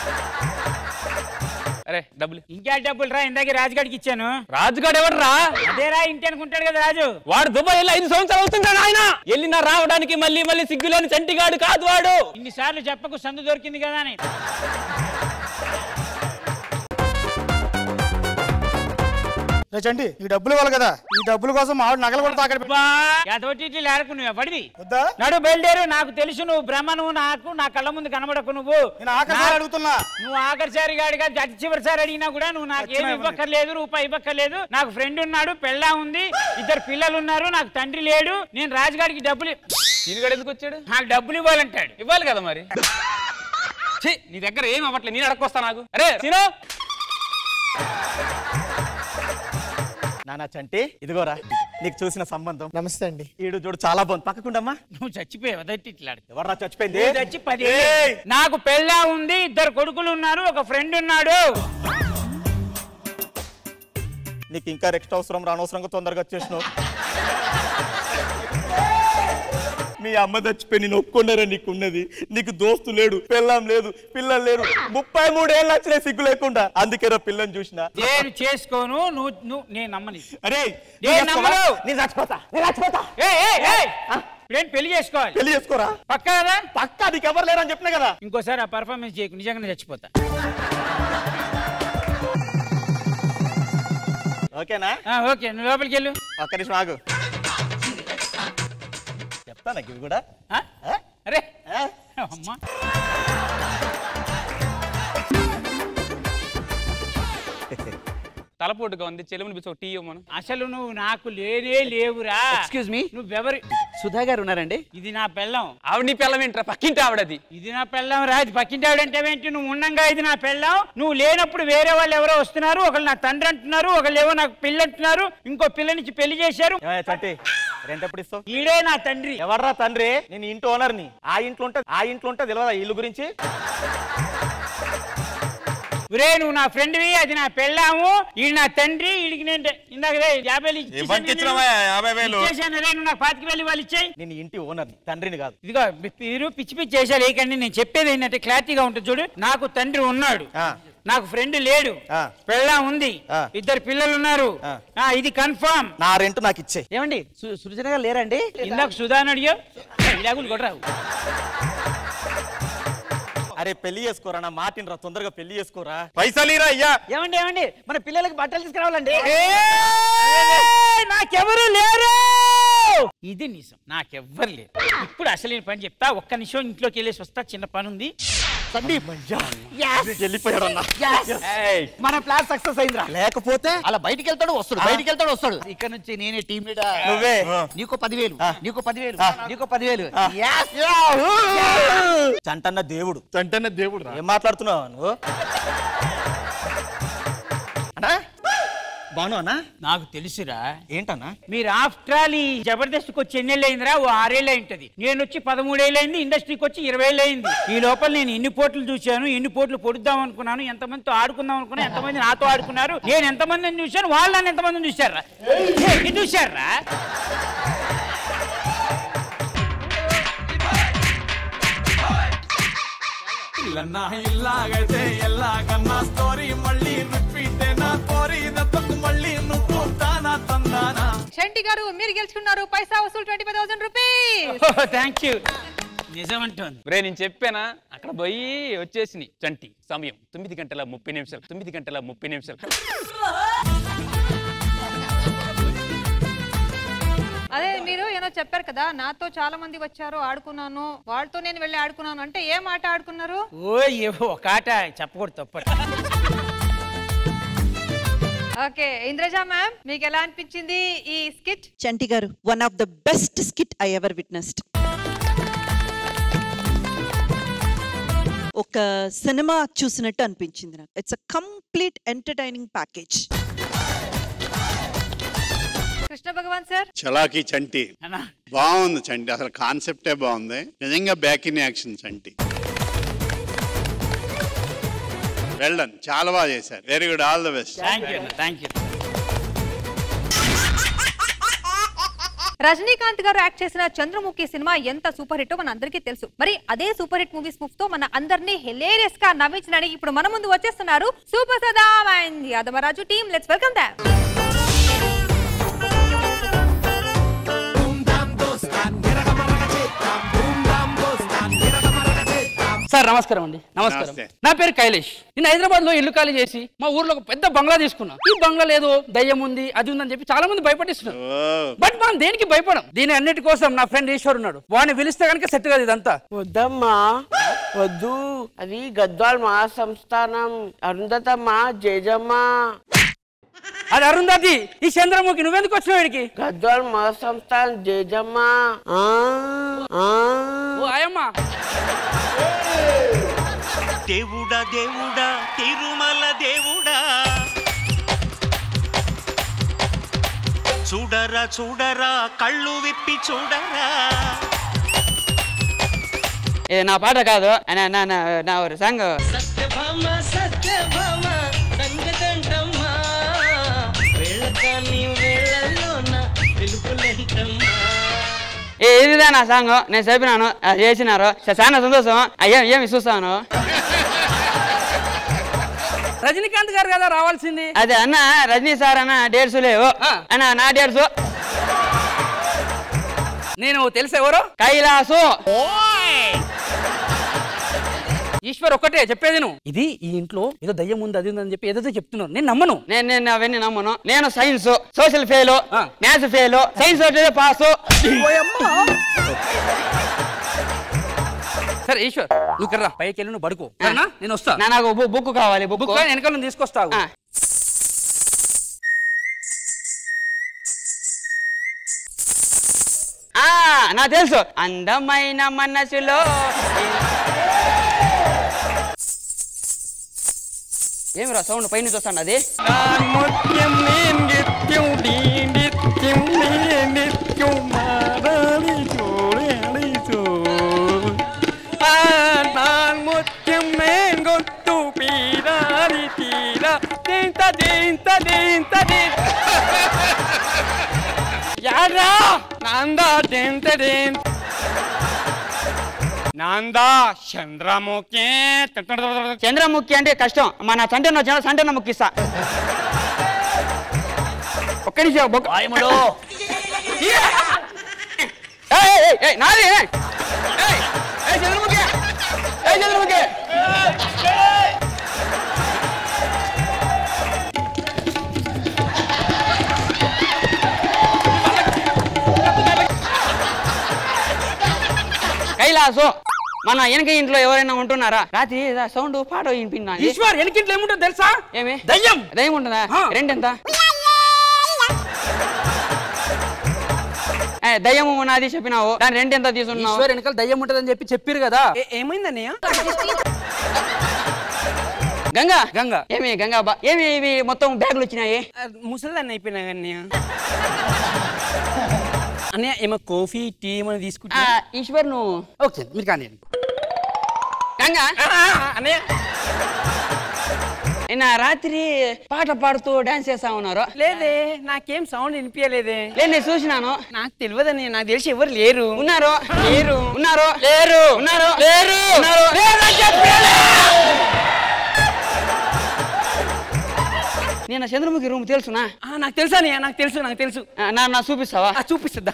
అరే డబ్బులు ఇంకా డబ్బులు రా ఇందాక రాజుగాడికి ఇచ్చాను రాజుగాడు ఎవడు రా అదేరా ఇంటి అనుకుంటాడు కదా రాజు వాడు దుబాయ్ వెళ్ళి ఐదు సంవత్సరాలు అవుతుందా ఆయన వెళ్ళినా రావడానికి మళ్ళీ మళ్ళీ సిగ్గులేని చంటిగాడు కాదు వాడు ఇన్నిసార్లు చెప్పకు సందు దొరికింది కదా అని చండి ఈ డబ్బులు ఇవ్వాలి కదా ఈ డబ్బుల కోసం ఆవిడ నగలు కూడా తాకడ అదొకటి ఇట్లా ఆడకు నువ్వు ఎవడివి వద్దా నడు బయలుదేరు నాకు తెలుసు నువ్వు బ్రహ్మ నువ్వు నాకు నా కళ్ళ ముందు కనబడకు నువ్వు నేను ఆఖరిసారి నా- అడుగుతున్నా. నువ్వు ఆఖరిసారి గాడిగా అతి చివరిసారి అడిగినా కూడా నువ్వు నాకు ఏమి చచ్చినా ఇవ్వక్కర్లేదు రూపాయి ఇవ్వక్కర్లేదు నాకు ఫ్రెండ్ ఉన్నాడు పెళ్ళా ఉంది ఇద్దరు పిల్లలు ఉన్నారు నాకు తండ్రి లేడు నేను రాజుగాడికి డబ్బులు ఈయనగాడు ఎందుకు వచ్చాడు నాకు డబ్బులు ఇవ్వాలంటాడు ఇవ్వాలి కదా మరి ఛీ, నీ దగ్గర ఏం అవ్వట్లేదు నేను అడగొస్తా నాకు అరే సీనో నానా చంటి ఇదిగోరా నీకు చూసిన సంబంధం నమస్తే అండి ఈడు చూడు చాలా బాగుంది పక్కకుండమ్మా నువ్వు చచ్చిపోయావు అదట్టి ఇట్లా ఎవర్రా చచ్చిపోయింది నువ్వు చచ్చి పది ఏయ్! నాకు పెళ్ళా ఉంది ఇద్దరు కొడుకులు ఉన్నారు ఒక ఫ్రెండ్ ఉన్నాడు నీకు ఇంకా రెక్స్ట్ అవసరం రానవసరంగా తొందరగా వచ్చేసినావు మీ అమ్మ చచ్చిపోయి నేను ఒప్పుకున్నారా నీకు ఉన్నది నీకు దోస్తు లేడు పిల్లం లేదు పిల్లలు లేరు ముప్పై మూడేళ్ళు వచ్చినాయి సిగ్గు లేకుండా అందుకే రా పిల్లని చూసిన నేను చేసుకోను నువ్వు నువ్వు నేను నమ్మని అరే నేను నమ్మను నేను చచ్చిపోతా నేను చచ్చిపోతా ఏయ్, ఏయ్, ఏయ్! ఇప్పుడేం పెళ్లి చేసుకోవాలి పెళ్లి చేసుకోరా పక్కా కదా పక్కా నీకు ఎవరు లేరని చెప్పిన కదా ఇంకోసారి ఆ పర్ఫార్మెన్స్ చేయకు నిజంగానే చచ్చిపోతా ఓకేనా ఆ, ఓకే నువ్వు లోపలికి వెళ్ళు ఒక్క నిమిషం ఆగు చెప్తాను ఇవి కూడా ఆ? అరే అమ్మా తలపోటుగా ఉంది చెల్లెమని పిచ్చి ఒక టీ ఇవ్వమను అసలు నువ్వు నాకు లేనే లేవురా ఎక్స్క్యూజ్ మీ నువ్వెవరు సుధా గారు ఉన్నారండి ఇది నా పెళ్ళం ఆవిడ నీ పిల్లం ఏంట్రా పక్కింటి ఆవిడది ఇది నా పెళ్ళం రా ఇది పక్కింటి ఆవిడంటే ఏంటి నువ్వు ఉండంగా ఇది నా పెళ్ళం నువ్వు లేనప్పుడు వేరే వాళ్ళు ఎవరో వస్తున్నారు ఒకళ్ళు నా తండ్రి అంటున్నారు ఒకళ్ళు ఏవో నాకు పిల్ల అంటున్నారు ఇంకో పిల్ల నుంచి పెళ్లి చేశారు ఏమయ్య చంటి రెంట్ ఎప్పుడు ఇస్తావు ఈడే నా తండ్రి ఎవర్రా తండ్రి నేను ఇంటి ఓనర్ని ఆ ఇంట్లో ఉంటే ఆ ఇంట్లో ఉంటే తెలియదా ఇల్లు గురించి ఒరే నువ్వు నా ఫ్రెండ్వి అది నా పెళ్ళాము ఈ నా తండ్రి వీడికి నేను ఇందాక రే యాభై వేలు ఇచ్చేసాను ఇవ్వనికి ఇచ్చినావా యాభై వేలు? ఇచ్చేసాను రే నువ్వు నాకు పాతిక వేలు వాళ్ళు ఇచ్చేయి నేను ఇంటి ఓనర్ని తండ్రిని కాదు ఇదిగో మీ- మీరు పిచ్చి పిచ్చి చేశారు ఏకండి నేను చెప్పేది ఏంటంటే క్లారిటీగా ఉంటుంది చూడు నాకు తండ్రి ఉన్నాడు నాకు ఫ్రెండ్ లేడు పెళ్ళా ఉంది ఇద్దరు పిల్లలు ఉన్నారు ఆ, ఇది కన్ఫర్మ్ నా రెంట్ నాకు ఇచ్చే ఏమండి సు- సృజన గారు లేరండి ఇందాక సుధాన్ అడిగా ఇలాగులు కొట్టరావు అరే పెళ్లి చేసుకోరా నా మాటినరా తొందరగా పెళ్లి చేసుకోరా పైసలు ఇరా అయ్యా ఏమండి ఏమండి మన పిల్లలకి బట్టలు తీసుకురావాలండి నాకెవరు లేరు ఇది నిజం నాకెవ్వరు లేరు ఇప్పుడు అసలు నేను పని చెప్తా ఒక్క నిమిషం ఇంట్లోకి వెళ్ళేసి వస్తా చిన్న పని ఉంది వెళ్ళిపోయాడన్నా Yes. మన ప్లాన్ సక్సెస్ అయిందిరా లేకపోతే అలా బయటికి వెళ్తాడు వస్తాడు బయటికి వెళ్తాడు వస్తాడు ఇక్కడ నుంచి నేనే టీమ్ లీడర్ నువ్వే. నీకు పదివేలు నీకు పదివేలు నీకు పదివేలు చంటన్న దేవుడు చంటన్న దేవుడు ఏం మాట్లాడుతున్నావు నువ్వు అన్నా బాను అన్నా నాకు తెలుసురా ఏంటన్నా మీరు ఆఫ్టర్ ఆల్ ఈ జబర్దస్త్ వచ్చి ఎన్నేళ్ళు అయిందిరా ఓ ఆరేళ్ళు అయింటది నేను వచ్చి పదమూడేళ్ళు అయింది ఇండస్ట్రీకి వచ్చి ఇరవై ఏళ్ళు అయింది ఈ లోపల నేను ఎన్ని పోట్లు చూశాను ఎన్ని పోట్లు పొడుద్దాం అనుకున్నాను ఎంతమందితో ఆడుకుందాం అనుకున్నాను ఎంతమంది నాతో ఆడుకున్నారు నేను ఎంతమందిని చూశాను వాళ్ళు నన్ను ఎంతమందిని చూశారా ఎన్ని చూశారా ಇಲ್ಲನ್ನ ಇಲ್ಲಾಗೈತೆ ಎಲ್ಲ ಕನ್ನ ಸ್ಟೋರಿ ಮಳ್ಳಿ ರಿಪೀಟ್ ನಾ ಕೋರಿ ದತ್ತಕ್ ಮಳ್ಳಿ ನುಗ್ಗು ತಾನ ತಂದಾನ చంటి గారు మీరు గెలుచుకున్నారు పైసా వసూలు twenty five thousand rupees thank you నిజం అంటోంది రే నేను చెప్పానా అక్కడ పోయి వచ్చేసింది చంటి సమయం తొమ్మిది గంటల ముప్పై నిమిషాలు తొమ్మిది గంటల ముప్పై నిమిషాలు అదే మీరు ఏదో చెప్పారు కదా నాతో చాలా మంది వచ్చారు ఆడుకున్నాను వాళ్ళతో నేను వెళ్ళి ఆడుకున్నాను అంటే ఏం ఆట ఆడుకున్నారు ఓ ఏవో ఒక ఆట చెప్పకూడదు తప్ప ఓకే ఇంద్రజ మ్యామ్ మీకు ఎలా అనిపించింది ఈ స్కిట్ చంటి గారు one of the best skit I ever witnessed ఒక సినిమా చూసినట్టు అనిపించింది నాకు it's a complete entertaining package Krishna Bhagavan sir Chalaki Chanti బాగుంది చంటి అసలు కాన్సెప్టే బాగుంది నిజంగా బ్యాక్ ఇన్ యాక్షన్ చంటి వెళ్ళండి చాలా బాగా చేశారు very good all the best thank you thank you Rajinikanth గారు యాక్ట్ చేసిన చంద్రముఖి సినిమా ఎంత సూపర్ హిట్ మన అందరికీ తెలుసు మరి అదే సూపర్ హిట్ మూవీస్ మూవ్ తో మన అందరినీ హిలేరియస్ గా నవ్వించడానికి ఇప్పుడు మన ముందు వచ్చేస్తున్నారు super Saddam and Yadavaraju team let's welcome దామ్ సార్ నమస్కారం అండి నమస్కారం నమస్తే. నా పేరు కైలేష్ నేను హైదరాబాద్ లో ఇల్లు ఖాళీ చేసి మా ఊర్లో ఒక పెద్ద బంగ్లా తీసుకున్నా ఈ బంగ్లా ఏదో దయ్యం ఉంది అది ఉందని చెప్పి చాలా మంది భయపడిస్తున్నారు బట్ మనం దేనికి భయపడం దీని అన్నిటి కోసం నా ఫ్రెండ్ ఈశ్వర్ ఉన్నాడు వాడిని పిలిస్తే కనుక సెట్ కాదు ఇదంతా వద్దమ్మా వద్దు అది గద్వాల్ మహాసంస్థానం అరుంధతమ్మ జేజమ్మ అది అరుంధతి ఈ చంద్రముఖి నువ్వెందుకు వచ్చినావు వీడికి గద్వాల్ మహాసంస్థానం జేజమ్మ ఆ, ఆ. ఓ ఆయమ్మ దేవుడా దేవుడా తిరుమల దేవుడా చూడరా చూడరా కళ్ళు విప్పి చూడరా ఏ నా పాట కాదు నా నా నా నా ఒక సాంగ్ సత్యభామ సత్యభామ సంగతంటమ్మా వేళకాని వేళల్లోన వెలుపులంటమ్మా ఏ ఇదిదా నా సాంగ్ నేను చెప్పినాను అది చేసినారు చ- చాలా సంతోషం అయ్యా ఏమి చూస్తాను రజనీకాంత్ గారు కదా రావాల్సింది అదే అన్న రజనీ సార్ అన్న డేట్స్ లేవు అన్న నా డేట్స్ నేను తెలిసి ఎవరు కైలాసు ఈశ్వర్ ఒక్కటే చెప్పేది నువ్వు ఇది ఈ ఇంట్లో ఏదో దయ్యం ఉంది అది ఉంది అని చెప్పి ఏదైతే చెప్తున్నాను నేను నమ్మను నేను నేను అవన్నీ నమ్మను నేను science social fail maths fail science అయితే పాస్ సరే ఈశ్వర్ నువ్వు కర్రా పైకి వెళ్ళి నువ్వు పడుకో సరేనా? నేను వస్తా నాకు బుక్ కావాలి బుక్ వెనకాల నువ్వు తీసుకొస్తావు ఆ, నాకు తెలుసు అందమైన మనసులో ఏమిరా సౌండ్ పైన చూస్తాను అది ముత్యం నేను నిత్యం నీ నిత్యం నీ నిత్యం మారాలి చూడాలి చూ ఆ, నాన్ ముత్యం నేను గొంతు పీరాలి తీరా దీంత దీంత దీంత యారా నాందా దీంత దీంత నాందా చంద్రముఖి చంద్రముఖి అంటే కష్టం మన సంటే వచ్చిన సంటే ముక్కిస్తా ఒక్క నిమిషం బొక్క ఆయమలో నాది ఏయ్, ఏయ్, చంద్రముఖి ఏయ్, చంద్రముఖి కైలాసు మన వెనక ఇంట్లో ఎవరైనా ఉంటున్నారా రాత్రి సౌండ్ పాట వినిపిందా ఈశ్వర్ వెనక ఇంట్లో ఏముంటుందో తెలుసా ఏమి దయ్యం దయ్యం ఉంటుందా రెంట్ ఎంత ఏ, దయ్యం ఉన్నది చెప్పినావు దాని రెంట్ ఎంత తీసుకున్నావు ఈశ్వర్ వెనకాల దయ్యం ఉంటుందని చెప్పి చెప్పారు కదా ఏమైందన్నయ్య గంగా గంగా ఏమి గంగా బా ఏమి ఇవి మొత్తం బ్యాగులు వచ్చినాయి ముసలిదాన్ని అయిపోయినా అన్నయ్య అన్నయ్య ఏమో కాఫీ టీ ఏమైనా తీసుకుంటా ఆ, ఈశ్వర్ నువ్వు ఓకే మీరు కానీ గంగా అన్నయ్య నిన్న రాత్రి పాట పాడుతూ డాన్స్ చేస్తా ఉన్నారు లేదే నాకేం సౌండ్ వినిపించలేదే లేదు నేను చూసినాను నాకు తెలియదని నాకు తెలిసి ఎవరు లేరు ఉన్నారు లేరు ఉన్నారు లేరు ఉన్నారు లేరు ఉన్నారు లేరని చెప్పాలే. నేను చంద్రముఖి రూమ్ తెలుసునా ఆ, నాకు తెలుసా అన్నయ్య నాకు తెలుసు నాకు తెలుసు ఆ, నా నా చూపిస్తావా చూపిస్తుందా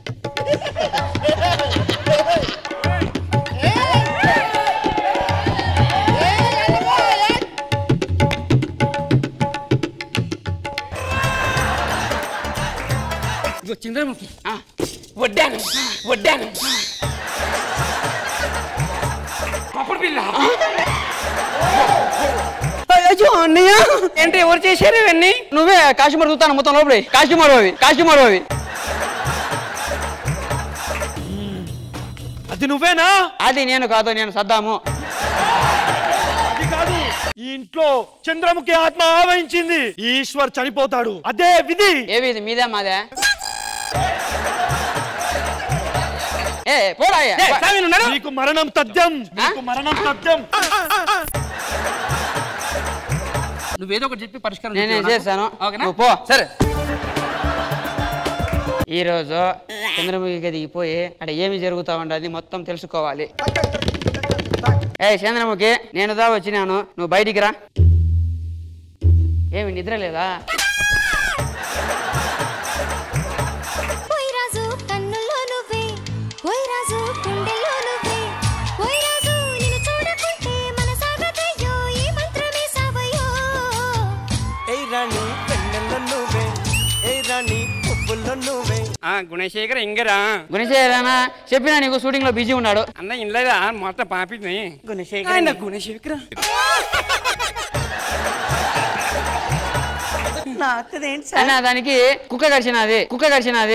ఇదిగో చంద్రముఖి వడ్డాను వడ్డాను అప్పుడు పిల్ల అయ్యో అన్నయ్య ఏంటి ఎవరు చేశారు ఇవన్నీ నువ్వే కాశ్మీర్ చూస్తాను మొత్తం లోపలి కాశ్మీర్ అవి కాశ్మీర్ అవి అది నువ్వేనా అది నేను కాదు నేను సద్దాము అది కాదు ఈ ఇంట్లో చంద్రముఖి ఆత్మ ఆవహించింది ఈశ్వర్ చనిపోతాడు అదే విధి ఏ విధి మీదే మాదే ఏ పోరా అయ్యా. నీకు మరణం తథ్యం నీకు మరణం తథ్యం నువ్వేదో ఒకటి చెప్పి పరిష్కారం నేనే చెప్పు నాకు. చేశాను. ఓకేనా నువ్వు పో. సరే ఈ రోజు చంద్రముఖి గదికి పోయి అక్కడ ఏమి జరుగుతా ఉండదు మొత్తం తెలుసుకోవాలి ఏ చంద్రముఖి నేను దా వచ్చినాను నువ్వు బయటికి రా ఏమి నిద్ర లేదా పోయిరాజు కన్నుల్లో నువ్వే పోయిరాజు గుండెల్లో నువ్వే పోయిరాజు నిన్ను చూడకుంటే మనసాగదయ్యో ఈ మంత్రమే సావయ్యో ఏ రాణి పెన్నెల్లో నువ్వే ఏ రాణి పువ్వుల్లో నువ్వే ఆ గుణశేఖర్ ఇంగరా గుణశేఖరనా చెప్పినా నీకు షూటింగ్ లో బిజీ ఉన్నాడు అన్న ఇన్లేదా మొత్తం పాపింది గుణశేఖర్ ఆయన గుణశేఖర్ నాకదేంటి అన్న దానికి కుక్క కరిచినది కుక్క కరిచినది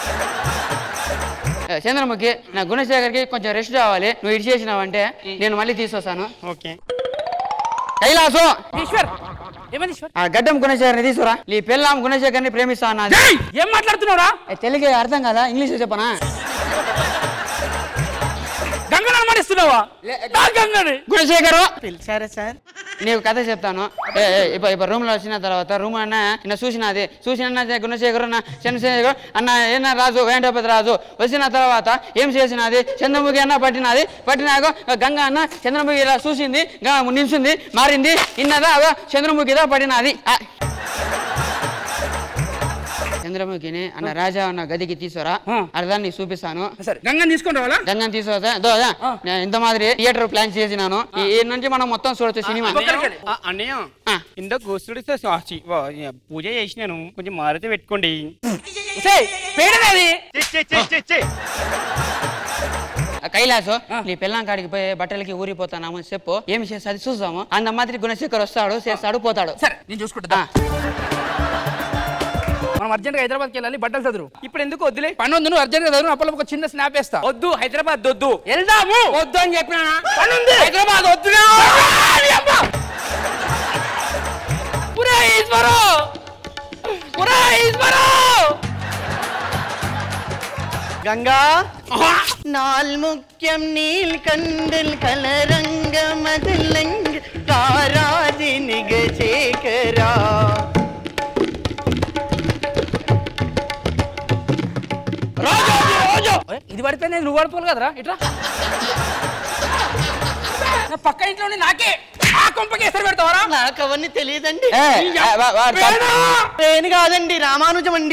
ఏ, చంద్రముఖి నా గుణశేఖర్కి కొంచెం రెస్ట్ కావాలి నువ్వు ఇటు చేసినావంటే నేను మళ్ళీ తీసుకొస్తాను ఓకే కైలాసం ఈశ్వర్ ఏమని ఈశ్వర్ ఆ గడ్డం గుణశేఖర్ని తీసుకురా నీ పిల్లం గుణశేఖర్ని ప్రేమిస్తా అన్నది ఏం మాట్లాడుతున్నావురా తెలుగు అర్థం కదా ఇంగ్లీష్ చెప్పనా గంగను అనుమానిస్తున్నావా నా గంగని గుణశేఖరు పిలిచారా సార్ నీకు కథ చెప్తాను ఏ, ఏ, ఇప్పుడు ఇప్పుడు రూమ్ లో వచ్చిన తర్వాత రూమ్ అన్న నిన్న చూసినది చూసిన గుణశేఖర్ అన్న చంద్రశేఖర్ అన్న ఏనా రాజు వెంకటపతి రాజు వచ్చిన తర్వాత ఏం చేసినది చంద్రముఖి అన్న పట్టినది పట్టినాక గంగ అన్న చంద్రముఖి ఇలా చూసింది గ- నిల్చుంది మారింది ఇన్నదా అదో చంద్రముఖిదా పడినది ఆ. చంద్రముఖిని అన్న రాజా అన్న గదికి తీసుకురా అర్థాన్ని నీకు చూపిస్తాను సరే గంగని తీసుకొని రావాలా గంగని తీసుకొస్తా దో, దా. నేను ఇంత మాదిరి థియేటర్ ప్లాన్ చేసినాను ఈ ఈ నుంచి మనం మొత్తం చూడొచ్చు సినిమా అన్నయ్య ఇంత గోస్తుడితో సాక్షి వా, పూజ చేసినాను కొంచెం మారితే పెట్టుకోండి పేడనది కైలాసు నీ పిల్లం కాడికి పోయి బట్టలకి ఊరిపోతానాము అని చెప్పు ఏమి చేస్తుంది చూద్దాము అంత మాదిరి గుణశేఖర్ వస్తాడు చేస్తాడు పోతాడు సరే నేను చూసుకుంటా మనం అర్జెంట్ గా హైదరాబాద్కి వెళ్ళాలి బట్టలు చదువు ఇప్పుడు ఎందుకు వద్దులే పని వద్దు నువ్వు అర్జెంట్ గా చదువు అప్పట్లో ఒక చిన్న స్నాప్ వేస్తా వద్దు హైదరాబాద్ వద్దు వెళ్దాము వద్దు అని చెప్పినా పని ఉంది హైదరాబాద్ వద్దు గంగా நாள் முக்கியம் நீல் கண்டில் கலரங்க மதிலங்க காராதி நிகஜேகரா ఇది పడిపోయింది నువ్వు పడిపోవాలి కదరా ఇట్లా నా పక్క ఇంట్లోనే నాకే ఆ కొంపకి ఎసరు పెడతావరా నాకు అవన్నీ తెలియదండి ఏ, ఏ, వా- వా- పేను కాదండి రామానుజం అండి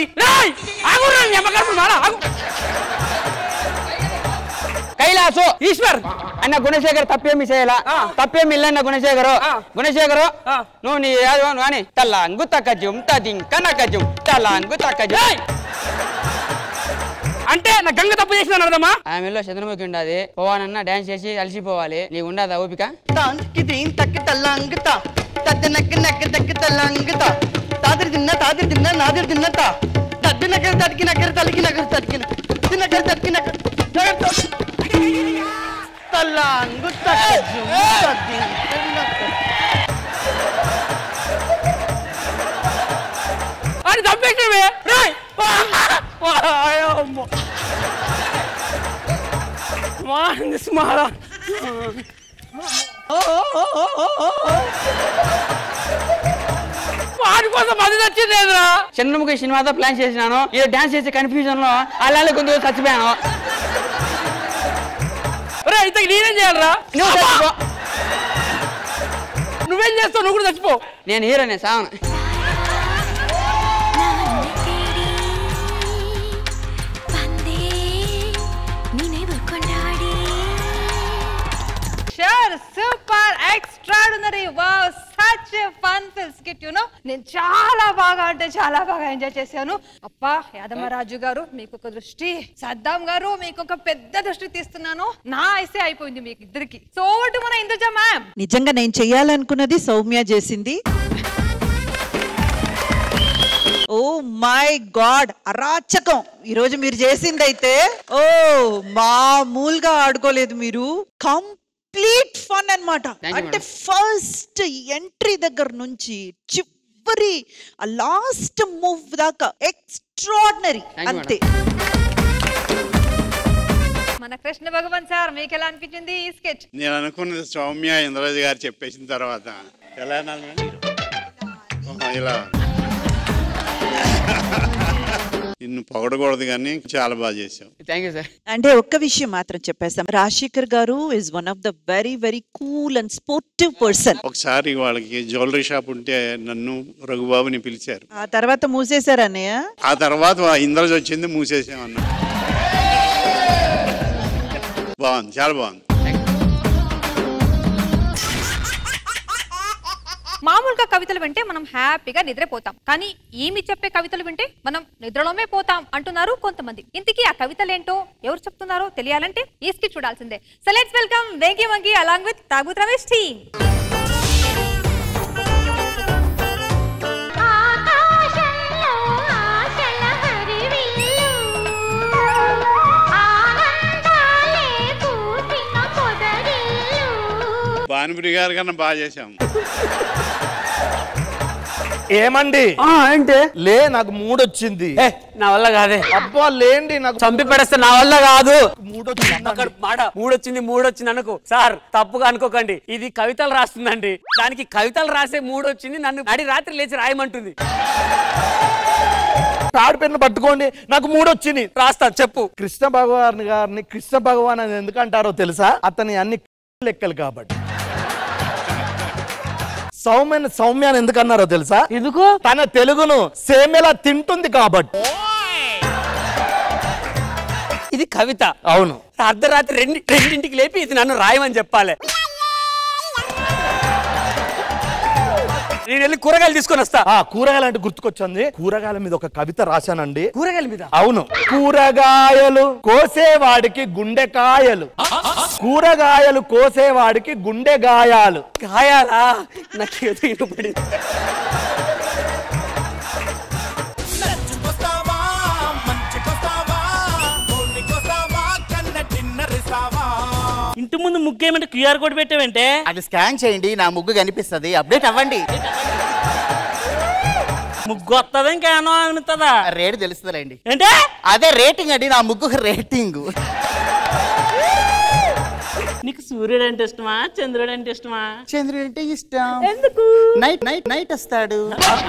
కైలాసు ఈశ్వర్ అన్న గుణశేఖర్ తప్పేమి చేయాల తప్పేమి ఇల్లన్న గుణశేఖరు గుణశేఖరు నువ్వు నీ యాదవ నువ్వు అని తల్లాంగు తక్కజుం తదిం కనకజుం తల్లాంగు తక్కజుం అంటే నా గంగ తప్పు చేసిన అర్థమా ఆమెలో చంద్రముఖి ఉండదు పోవానన్నా డాన్స్ చేసి అలసిపోవాలి నీకు ఉండదా ఓపిక తాంకి దీన్ తక్క తల్లంగుతా తద్ద నక్క నక్క తక్క తల్లంగుతా తాదిరి తిన్న తాదిరి తిన్న నాదిరి తిన్నతా తద్ది నగర తడికి నగర తలికి నగర తడికి తిన్నగర తడికి నగర తల్లంగు అని చంపేసినవే రాయ్ మారింది స్మార వాడి కోసం అది నచ్చిందేదిరా చంద్రముఖి సినిమాతో ప్లాన్ చేసినాను ఈ డాన్స్ చేసే కన్ఫ్యూజన్ లో అలాగే కొంచెం చచ్చిపోయాను రే ఇంతకు నేనేం చేయాలరా నువ్వు చచ్చిపో నువ్వేం చేస్తావు నువ్వు కూడా చచ్చిపో నేను హీరోనే సావను நினைவு கொண்டாடி sure super extraordinary wow such fun fill skit you know నేను చాలా బాగా అంటే చాలా బాగా ఎంజాయ్ చేశాను అప్పా యాదమరాజు గారు మీకు ఒక దృష్టి సద్దాం గారు మీకు ఒక పెద్ద దృష్టి తీస్తున్నాను నా ఐసే అయిపోయింది మీకు ఇద్దరికి సో టు మన ఇంద్రజ మ్యామ్ నిజంగా నేను చెయ్యాలనుకున్నది సౌమ్య చేసింది ఓ మై గాడ్ అరాచకం ఈరోజు మీరు చేసిందైతే ఓ మామూలుగా ఆడుకోలేదు మీరు కంప్లీట్ ఫన్ అన్నమాట you, అంటే ఫస్ట్ ఎంట్రీ దగ్గర నుంచి చివరి ఆ లాస్ట్ మూవ్ దాకా ఎక్స్ట్రాడినరీ Thank you, అంతే మన కృష్ణ భగవాన్ సార్ మీకు ఎలా అనిపించింది ఈ స్కెచ్ నేను అనుకున్నది సౌమ్య ఇంద్రరాజు గారు చెప్పేసిన తర్వాత ఎలా అనాలి మేడం? ఓహో, ఇలా నిన్ను పొగడకూడదు కానీ చాలా బాగా చేసావు థ్యాంక్ యూ సార్ అంటే ఒక్క విషయం మాత్రం చెప్పేస్తాం రాజశేఖర్ గారు is one of the very very cool and sportive person ఒకసారి వాళ్ళకి జ్యువెలరీ షాప్ ఉంటే నన్ను రఘుబాబుని పిలిచారు ఆ తర్వాత మూసేశారు అన్నయ్య ఆ తర్వాత ఇంద్రజ్ వచ్చింది మూసేసామన్నా బాగుంది చాలా బాగుంది మామూలుగా కవితలు వింటే మనం హ్యాపీగా నిద్రపోతాం కానీ ఈమె చెప్పే కవితలు వింటే మనం నిద్రలోనే పోతాం అంటున్నారు కొంతమంది ఇంతకీ ఆ కవితలేంటో ఎవరు చెప్తున్నారో తెలియాలంటే ఈ స్కిట్ చూడాల్సిందే సో లెట్స్ వెల్కమ్ వెంకీ వంగి అలాంగ్ విత్ తాగుత్ రమేష్ టీమ్ ఆకాశంలో ఆశల హరివిల్లు ఆనందాలే పూసిన పొదరిల్లు భానుపురి గారి కన్నా బాగా చేసాం ఏమండి అంటే లే నాకు మూడు వచ్చింది నా వల్ల కాదే అబ్బా లేండి నాకు చంపి పడేస్తే నా వల్ల కాదు మూడు అక్కడ మాట మూడొచ్చింది మూడొచ్చింది అనుకో సార్ తప్పుగా అనుకోకండి ఇది కవితలు రాస్తుందండి దానికి కవితలు రాసే మూడొచ్చింది నన్ను నడి రాత్రి లేచి రాయమంటుంది తాడు పెన్ను పట్టుకోండి నాకు మూడు వచ్చింది రాస్తా చెప్పు కృష్ణ భగవాన్ గారిని కృష్ణ భగవాన్ అని ఎందుకు అంటారో తెలుసా అతని అన్ని లెక్కలు కాబట్టి సౌమ్యని సౌమ్య అని ఎందుకు అన్నారో తెలుసా ఎందుకు తన తెలుగును సేమెలా తింటుంది కాబట్టి ఇది కవిత అవును అర్ధరాత్రి రెండు రెండింటికి లేపి ఇది నన్ను రాయమని చెప్పాలి నేను వెళ్ళి కూరగాయలు తీసుకొని వస్తా ఆ కూరగాయలు అంటే గుర్తుకొచ్చింది కూరగాయల మీద ఒక కవిత రాశానండి కూరగాయల మీద అవును కూరగాయలు కోసేవాడికి గుండెకాయలు కూరగాయలు కోసేవాడికి గుండె గాయాలు గాయాలా నాకు ఏదో వినపడింది నచ్చుకొస్తావా మంచికొస్తావా కోడికొస్తావా కన్న డిన్నర్ ఇస్తావా ఇంటి ముందు ముగ్గేమంటే క్యూఆర్ కోడ్ పెట్టావంటే అది స్కాన్ చేయండి నా ముగ్గు కనిపిస్తుంది అప్డేట్ అవ్వండి ముగ్గు వస్తుందా ఇంకేమో అనుతుందా రేటు తెలుస్తుందండి అంటే అదే రేటింగ్ అండి నా ముగ్గు రేటింగ్ నీకు సూర్యుడు అంటే ఇష్టమా చంద్రుడు అంటే ఇష్టమా చంద్రుడు అంటే ఇష్టం ఎందుకు నైట్ నైట్ నైట్ వస్తాడు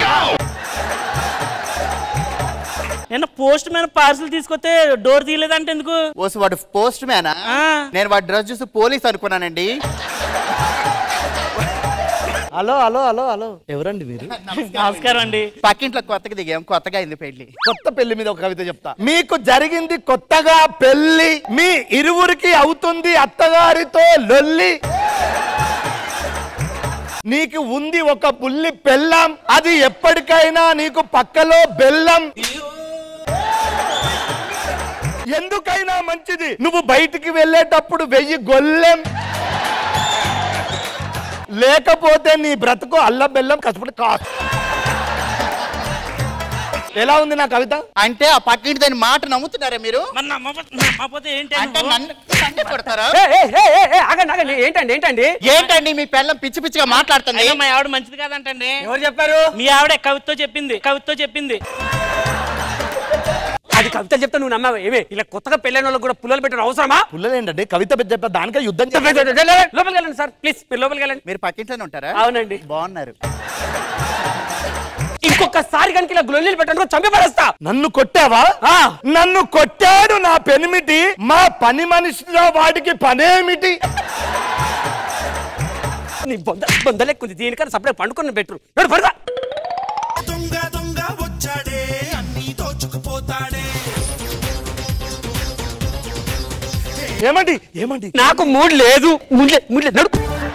నేను పోస్ట్ మ్యాన్ పార్సల్ తీసుకొస్తే డోర్ తీయలేదంటే ఎందుకు ఓసి వాడు పోస్ట్ మ్యానా నేను వాడి డ్రెస్ చూసి పోలీస్ అనుకున్నానండి హలో హలో హలో హలో ఎవరండి మీరు నమస్కారం అండి పక్కింట్లో కొత్తగా దిగాం కొత్తగా అయింది పెళ్లి కొత్త పెళ్లి మీద ఒక కవిత చెప్తా మీకు జరిగింది కొత్తగా పెళ్లి మీ ఇరువురికి అవుతుంది అత్తగారితో లొల్లి నీకు ఉంది ఒక పుల్లి పెళ్ళం అది ఎప్పటికైనా నీకు పక్కలో బెల్లం ఎందుకైనా మంచిది నువ్వు బయటికి వెళ్ళేటప్పుడు వెయ్యి గొల్లెం లేకపోతే నీ బ్రతుకు అల్ల బెల్లం కష్టపడి కాదు ఎలా ఉంది నా కవిత అంటే ఆ పక్కింటి దాని మాట నమ్ముతున్నారా మీరు నమ్మకపోతే ఏంటి అంటే నన్ను నన్ను కొడతారా ఏ, ఏ, ఏ, ఏ, ఏ, ఆగండి ఆగండి ఏంటండి ఏంటండి ఏంటండి మీ పిల్లం పిచ్చి పిచ్చిగా మాట్లాడుతుంది అయినా మా ఆవిడ మంచిది కాదంటండి ఎవరు చెప్పారు మీ ఆవిడ కవితతో చెప్పింది కవితతో చెప్పింది అది కవితలు చెప్తా నువ్వు నమ్మావు ఏమే ఇలా కొత్తగా పెళ్ళైన వాళ్ళకి కూడా పుల్లలు పెట్టడం అవసరమా పుల్లలేంటండి కవిత పెద్ద చెప్పా దానికే యుద్ధం చేస్తా. లోపలికి వెళ్ళండి సార్ ప్లీజ్ మీరు లోపలికి వెళ్ళండి మీరు పక్కింట్లోనే ఉంటారా అవునండి బాగున్నారు ఇంకొకసారి కనుక ఇలా గుల్లలు పెట్టడం చంపి పడేస్తా నన్ను కొట్టావా నన్ను కొట్టాడు నా పెనిమిటి మా పని మనిషిలో వాడికి పనేమిటి నీ బొంద బొంద లెక్కుంది దీనికన్నా సపరేట్ పండుకొని బెటర్ నడు పడుకో దొంగ దొంగ వచ్చాడే అన్ని దోచుకుపోతాడే ఏమండి ఏమండి నాకు మూడ్ లేదు మూడ్ లేదు మూడ్ లేదు నడు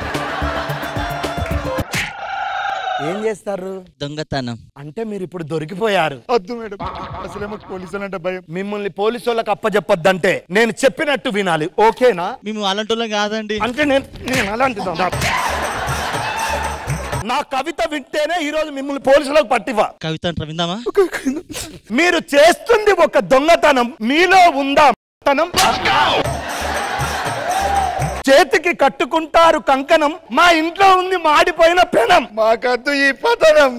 ఏం చేస్తారు దొంగతనం అంటే మీరు ఇప్పుడు దొరికిపోయారు వద్దు మేడం అసలేమో పోలీసులు అంటే భయం మిమ్మల్ని పోలీసు వాళ్ళకి అప్పచెప్పొద్దంటే నేను చెప్పినట్టు వినాలి ఓకేనా మేము అలాంటి కాదండి అంటే నేను నేను అలాంటి నా కవిత వింటేనే ఈ రోజు మిమ్మల్ని పోలీసులకు పట్టివా కవిత అంటారా విందామా మీరు చేస్తుంది ఒక దొంగతనం మీలో ఉందా తనం చేతికి కట్టుకుంటారు కంకణం మా ఇంట్లో ఉంది మాడిపోయిన పెనం మాకద్దు ఈ పతనం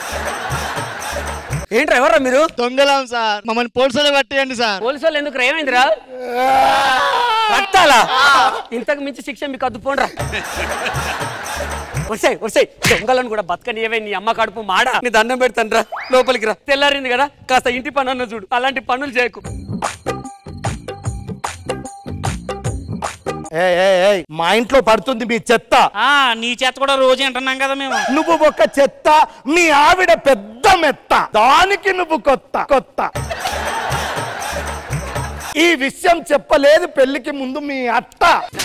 ఏంట్రా ఎవర్రా మీరు దొంగలం సార్ మమ్మల్ని పోలీసులు పట్టేయండి సార్ పోలీసు వాళ్ళు ఎందుకు ఏమైందిరా రక్తాలా ఇంతకు మించి శిక్ష మీకు అద్దు పోండ్రా వస్తాయి వస్తాయి దొంగలను కూడా బతకనియవే నీ అమ్మ కడుపు మాడ నీ దండం పెడతాను రా లోపలికి రా తెల్లారింది కదా కాస్త ఇంటి పని అన్న చూడు అలాంటి పనులు చేయకు ఏయ్, ఏయ్, ఏయ్, మా ఇంట్లో పడుతుంది మీ చెత్త ఆ నీ చేత కూడా రోజు వింటున్నాం కదా మేము నువ్వు ఒక చెత్త మీ ఆవిడ పెద్ద మెత్త దానికి నువ్వు కొత్త కొత్త ఈ విషయం చెప్పలేదు పెళ్లికి ముందు మీ అత్త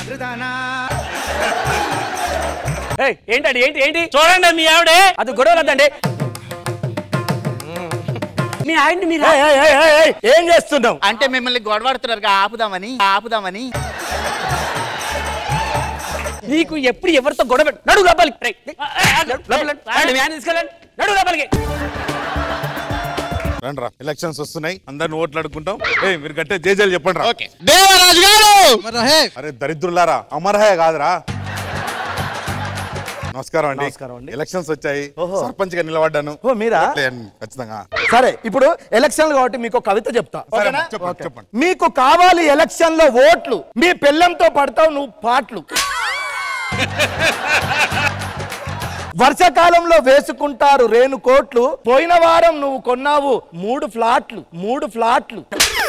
ఏయ్, ఏంటండి ఏంటి ఏంటి చూడండి మీ ఆవిడే అది గొడవలద్దండి మీ ఆవిడ్ని మీరు ఏయ్, ఏయ్, ఏయ్, ఏయ్, ఏయ్, ఏం చేస్తున్నావు అంటే మిమ్మల్ని గొడవడుతున్నారు ఆపుదామని ఆపుదామని నీకు ఎప్పుడు ఎవరితో గొడవ పెట్టు. నడు లోపలికి రేయ్, రేయ్, నడు, లోపలికి. రండి, మీ ఆయన తీసుకెళ్ళండి నడు లోపలికి రండి రా ఎలక్షన్స్ వస్తున్నాయి అందరిని ఓట్లు అడుక్కుంటాం ఏ మీరు గట్టే జేజేలు చెప్పండి రా దేవరాజు గారు అరే దరిద్రులారా అమర్హయ కాదురా నమస్కారం అండి నమస్కారం అండి. ఎలక్షన్స్ వచ్చాయి ఓహో. సర్పంచ్ గా నిలబడ్డాను ఓ మీరా ఓట్లే అండి, ఖచ్చితంగా సరే ఇప్పుడు ఎలక్షన్లు కాబట్టి మీకు ఒక కవిత చెప్తా సరే, ఓకేనా? చెప్పండి, ఓకే. చెప్పండి. మీకు కావాలి ఎలక్షన్ లో ఓట్లు మీ పెళ్ళంతో పడతావు నువ్వు పాటలు వర్షాకాలంలో వేసుకుంటారు రేణు కోట్లు పోయిన వారం నువ్వు కొన్నావు మూడు ఫ్లాట్లు మూడు ఫ్లాట్లు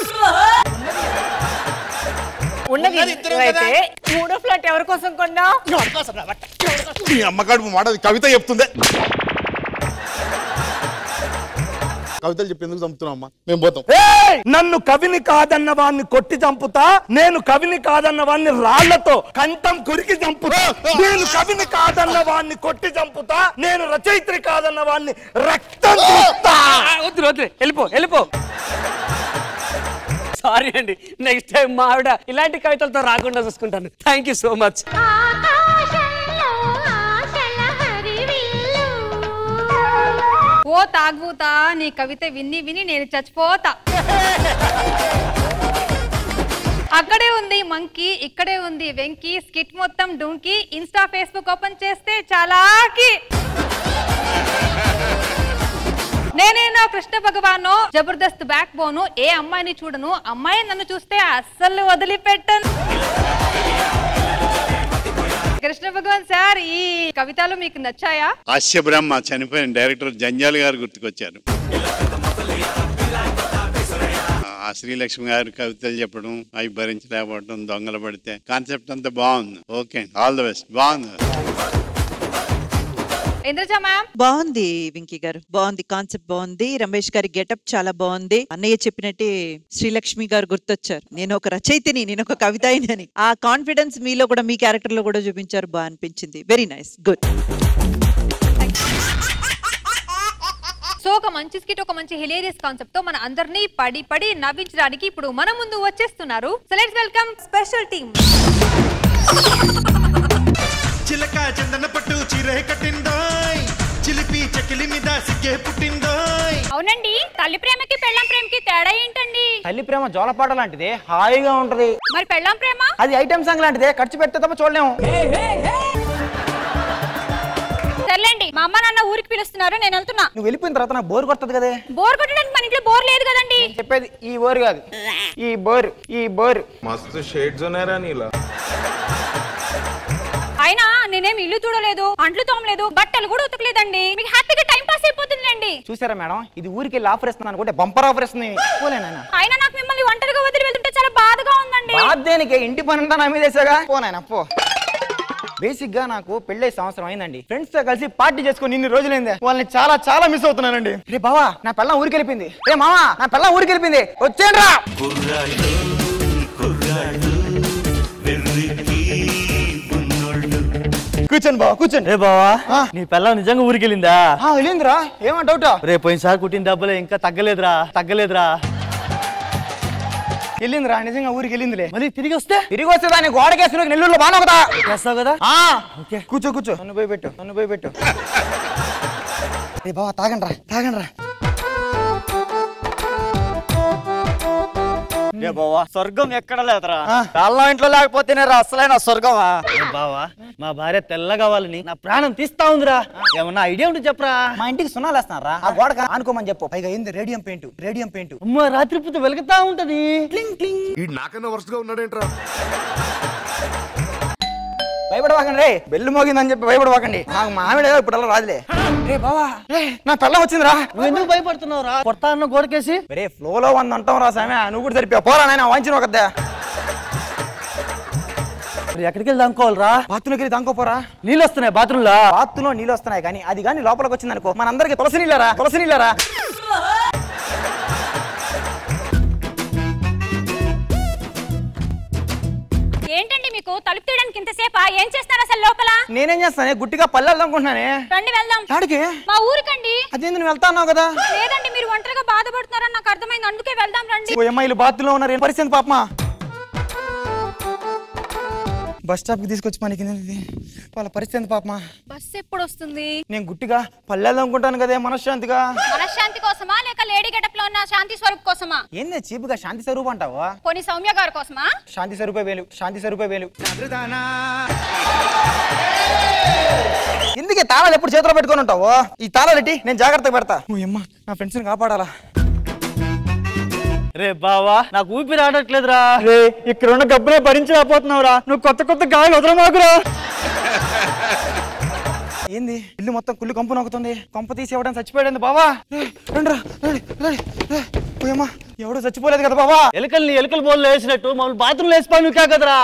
ఉన్నది ఇద్దరు అయితే మూడో ఫ్లాట్ ఎవరి కోసం కొన్నా మీ అమ్మకాడు మాట అది కవిత చెప్తుంది కవితలు చెప్పి ఎందుకు చంపుతున్నావు అమ్మా మేము పోతాం ఏయ్! నన్ను కవిని కాదన్న వాడిని కొట్టి చంపుతా నేను కవిని కాదన్న వాడిని రాళ్లతో కంఠం కొరికి చంపుతా నేను కవిని కాదన్న వాడిని కొట్టి చంపుతా నేను రచయిత్రి కాదన్న వాడిని రక్తం చూస్తా ఆ, వద్దు వద్దు వెళ్ళిపో వెళ్ళిపో సారీ అండి నెక్స్ట్ టైం మా ఆవిడ ఇలాంటి కవితలతో రాకుండా చూసుకుంటాను థ్యాంక్ యూ సో మచ్ ఆకాశంలో ఆశల హరివిల్లు ఓ తాగుతా నీ కవిత విని విని నేను చచ్చిపోతా అక్కడే ఉంది మంకీ ఇక్కడే ఉంది వెంకీ స్కిట్ మొత్తం డుంకి ఇన్స్టా ఫేస్బుక్ ఓపెన్ చేస్తే చాలాకి నేనేనో కృష్ణ భగవాను జబర్దస్త్ బ్యాక్ బోను ఏ అమ్మాయిని చూడను అమ్మాయి నన్ను చూస్తే అస్సలు వదిలిపెట్టను కృష్ణ భగవాన్ సార్ ఈ కవితలు మీకు నచ్చాయా హాస్య బ్రహ్మ చనిపోయిన డైరెక్టర్ జంజాల్ గారు గుర్తుకొచ్చారు ఆ శ్రీలక్ష్మి గారు కవితలు చెప్పడం అవి భరించలేకపోవడం దొంగలు పడితే కాన్సెప్ట్ అంతా బాగుంది ఓకే ఆల్ ద బెస్ట్ బాగుంది ఇంద్రజ మ్యామ్ బాగుంది వెంకీ గారు బాగుంది కాన్సెప్ట్ బాగుంది రమేష్ గారి గెటప్ చాలా బాగుంది అన్నయ్య చెప్పినట్టే శ్రీలక్ష్మి గారు గుర్తొచ్చారు నేను ఒక రచయితని నేను ఒక కవితాయినని ఆ కాన్ఫిడెన్స్ మీలో కూడా మీ క్యారెక్టర్ లో కూడా చూపించారు బాగా అనిపించింది వెరీ నైస్ గుడ్ సో ఒక మంచి స్కిట్ ఒక మంచి హిలేరియస్ కాన్సెప్ట్ తో మన అందరినీ పడి పడి నవ్వించడానికి ఇప్పుడు మన ముందు వచ్చేస్తున్నారు so let's welcome special team చిలక చందన పట్టు చీరే కట్టిందోయ్ చిలిపి చెకిలి మీద సిగ్గే పుట్టిందోయ్ అవునండి తల్లి ప్రేమకి పెళ్ళం ప్రేమకి తేడా ఏంటండి తల్లి ప్రేమ జోలపాట లాంటిది హాయిగా ఉంటది మరి పెళ్ళం ప్రేమ అది ఐటమ్ సాంగ్ లాంటిదే ఖర్చు పెడితే తప్ప చూడలేము సర్లేండి మా అమ్మ నాన్న ఊరికి పిలుస్తున్నారు నేను వెళ్తున్నా నువ్వు వెళ్ళిపోయిన తర్వాత నాకు బోర్ కొడుతుంది కదే బోర్ కొట్టడానికి మన ఇంట్లో బోర్ లేదు కదండి చెప్పేది ఈ బోర్ కాదు ఈ బోర్ ఈ బోర్ మస్తు షేడ్స్ ఉన్నారా నీలా అయినా నేనేం ఇల్లు చూడలేదు అంట్లు తోమలేదు బట్టలు కూడా ఉతకలేదండి మీకు హ్యాపీగా టైం పాస్ అయిపోతుందండి చూసారా మేడం ఇది ఊరికి వెళ్ళి ఆఫర్ ఇస్తున్నాను అనుకుంటే బంపర్ ఆఫర్ ఇస్తుంది పోలేనాయన అయినా నాకు మిమ్మల్ని ఒంటరిగా వదిలి వెళ్తుంటే చాలా బాధగా ఉందండి బాధ దేనికి ఇంటి పని అంతా నా మీద వేసాగా పోనాయన పో బేసిక్ గా నాకు పెళ్ళై సంవత్సరం అయిందండి ఫ్రెండ్స్ తో కలిసి పార్టీ చేసుకుని ఇన్ని రోజులైంది వాళ్ళని చాలా చాలా మిస్ అవుతున్నానండి రే బావా నా పెళ్ళం ఊరికి వెళ్ళిపోయింది రే మావా నా పెళ్ళం ఊరికి వెళ్ళిపోయింది వచ్చేయండి రా కూర్చోండి బావా కూర్చోండి రే బావా నీ పిల్ల నిజంగా ఊరికి వెళ్ళిందా వెళ్ళిందిరా ఏమో డౌట్ రే పోయినసారి కుట్టిన డబ్బులే ఇంకా తగ్గలేదురా తగ్గలేదురా వెళ్ళిందిరా నిజంగా ఊరికి వెళ్ళిందిలే మళ్ళీ తిరిగి వస్తే తిరిగి వస్తే దాన్ని గోడకేసిన నెల్లూరులో బాగా ఒకదా చేస్తావు కదా ఆ, కూర్చో కూర్చో నన్ను పోయి పెట్టు నన్ను పోయి పెట్టు రే బావా తాగండి రా తాగండి రా ఏ బావా స్వర్గం ఎక్కడ లేదురా కళ్ళ ఇంట్లో లేకపోతేనే రా అసలైన స్వర్గమా ఏ బావా మా భార్య తెల్ల కావాలని నా ప్రాణం తీస్తా ఉందిరా ఏమన్నా ఐడియా ఉంటే చెప్పరా మా ఇంటికి సున్నాలు వేస్తున్నారా ఆ గోడ ఆనుకోమని చెప్పు పైగా ఏంది రేడియం పెయింట్ రేడియం పెయింట్ అమ్మ రాత్రి పూట వెలుగుతా ఉంటది ఈ నాకన్నా వరుసగా ఉన్నాడేంట్రా భయపడవాకండి రే బెల్లు మోగిందని చెప్పి భయపడవాకండి నాకు మామిడ ఇప్పుడు అలా రాదులే రే బావా రే నా పెళ్ళం వచ్చిందిరా నువ్వు ఎందుకు భయపడుతున్నావు రా కొడతా అన్న గోడకేసి రే ఫ్లోలో వంద అంటాం రా సామె నువ్వు కూడా సరిపోయా పోరా నాయన వాంచిన ఒకద్దా మరి ఎక్కడికి వెళ్ళి దానుకోవాలరా బాత్రూమ్కి వెళ్ళి దానుకోపోరా నీళ్ళు వస్తున్నాయి బాత్రూంలో బాత్రూంలో నీళ్ళు వస్తున్నాయి కానీ అది కానీ లోపలికి వచ్చింది అనుకో మనందరికి తులసి నీళ్ళరా తులసి నీళ్ళరా ఏంటండి మీకు తలుపు తీయడానికి ఇంతసేపా ఏం చేస్తారు అసలు లోపల నేనేం చేస్తానే గుట్టిగా పల్లెలు అనుకుంటున్నానే రండి వెళ్దాం యాడికి? మా ఊరికండి అదేంది నువ్వు వెళ్తా అన్నావు కదా లేదండి మీరు ఒంటరిగా బాధపడుతున్నారని నాకు అర్థమైంది అందుకే వెళ్దాం రండి ఓ అమ్మాయిలు బాత్రూంలో ఉన్నారు ఏం పరిస్థితి పాపమా బస్ స్టాప్ కి తీసుకొచ్చి మనకి ఇది వాళ్ళ పరిస్థితి ఎంత పాపమా బస్ ఎప్పుడు వస్తుంది నేను గుట్టిగా పల్లెలు అనుకుంటాను కదే మనశ్శాంతిగా మనశ్శాంతి కోసమా లేక లేడీ గెటప్ లో ఉన్న శాంతి స్వరూప్ కోసమా ఏంది చీపుగా శాంతి స్వరూపం అంటావా పోనీ సౌమ్య గారి కోసమా శాంతి స్వరూప వేలు శాంతి స్వరూప వేలు ఎందుకే తాళాలు ఎప్పుడు చేతిలో పెట్టుకొని ఉంటావు ఈ తాళాలు ఎట్టి నేను జాగ్రత్తగా పెడతా ఓ అమ్మ నా ఫ్రెండ్స్ ని కాపాడాలా రే బావా నాకు ఊపిరి ఆడట్లేదురా రే ఇక్కడ ఉన్న గబ్బునే భరించలేకపోతున్నావురా నువ్వు కొత్త కొత్త గాలి వదలమాకురా ఏంది ఇల్లు మొత్తం కుళ్ళు కంపు నొక్కుతుంది కొంప తీసి ఇవ్వడం చచ్చిపోయాడు బావా రే, రండిరా, రండి, రండి, రే. ఓయమ్మా ఎవడు చచ్చిపోలేదు కదా బావా ఎలుకల్ని ఎలుకల బోల్లో వేసినట్టు మమ్మల్ని బాత్రూంలో వేసిపోయి నువ్వు కదరా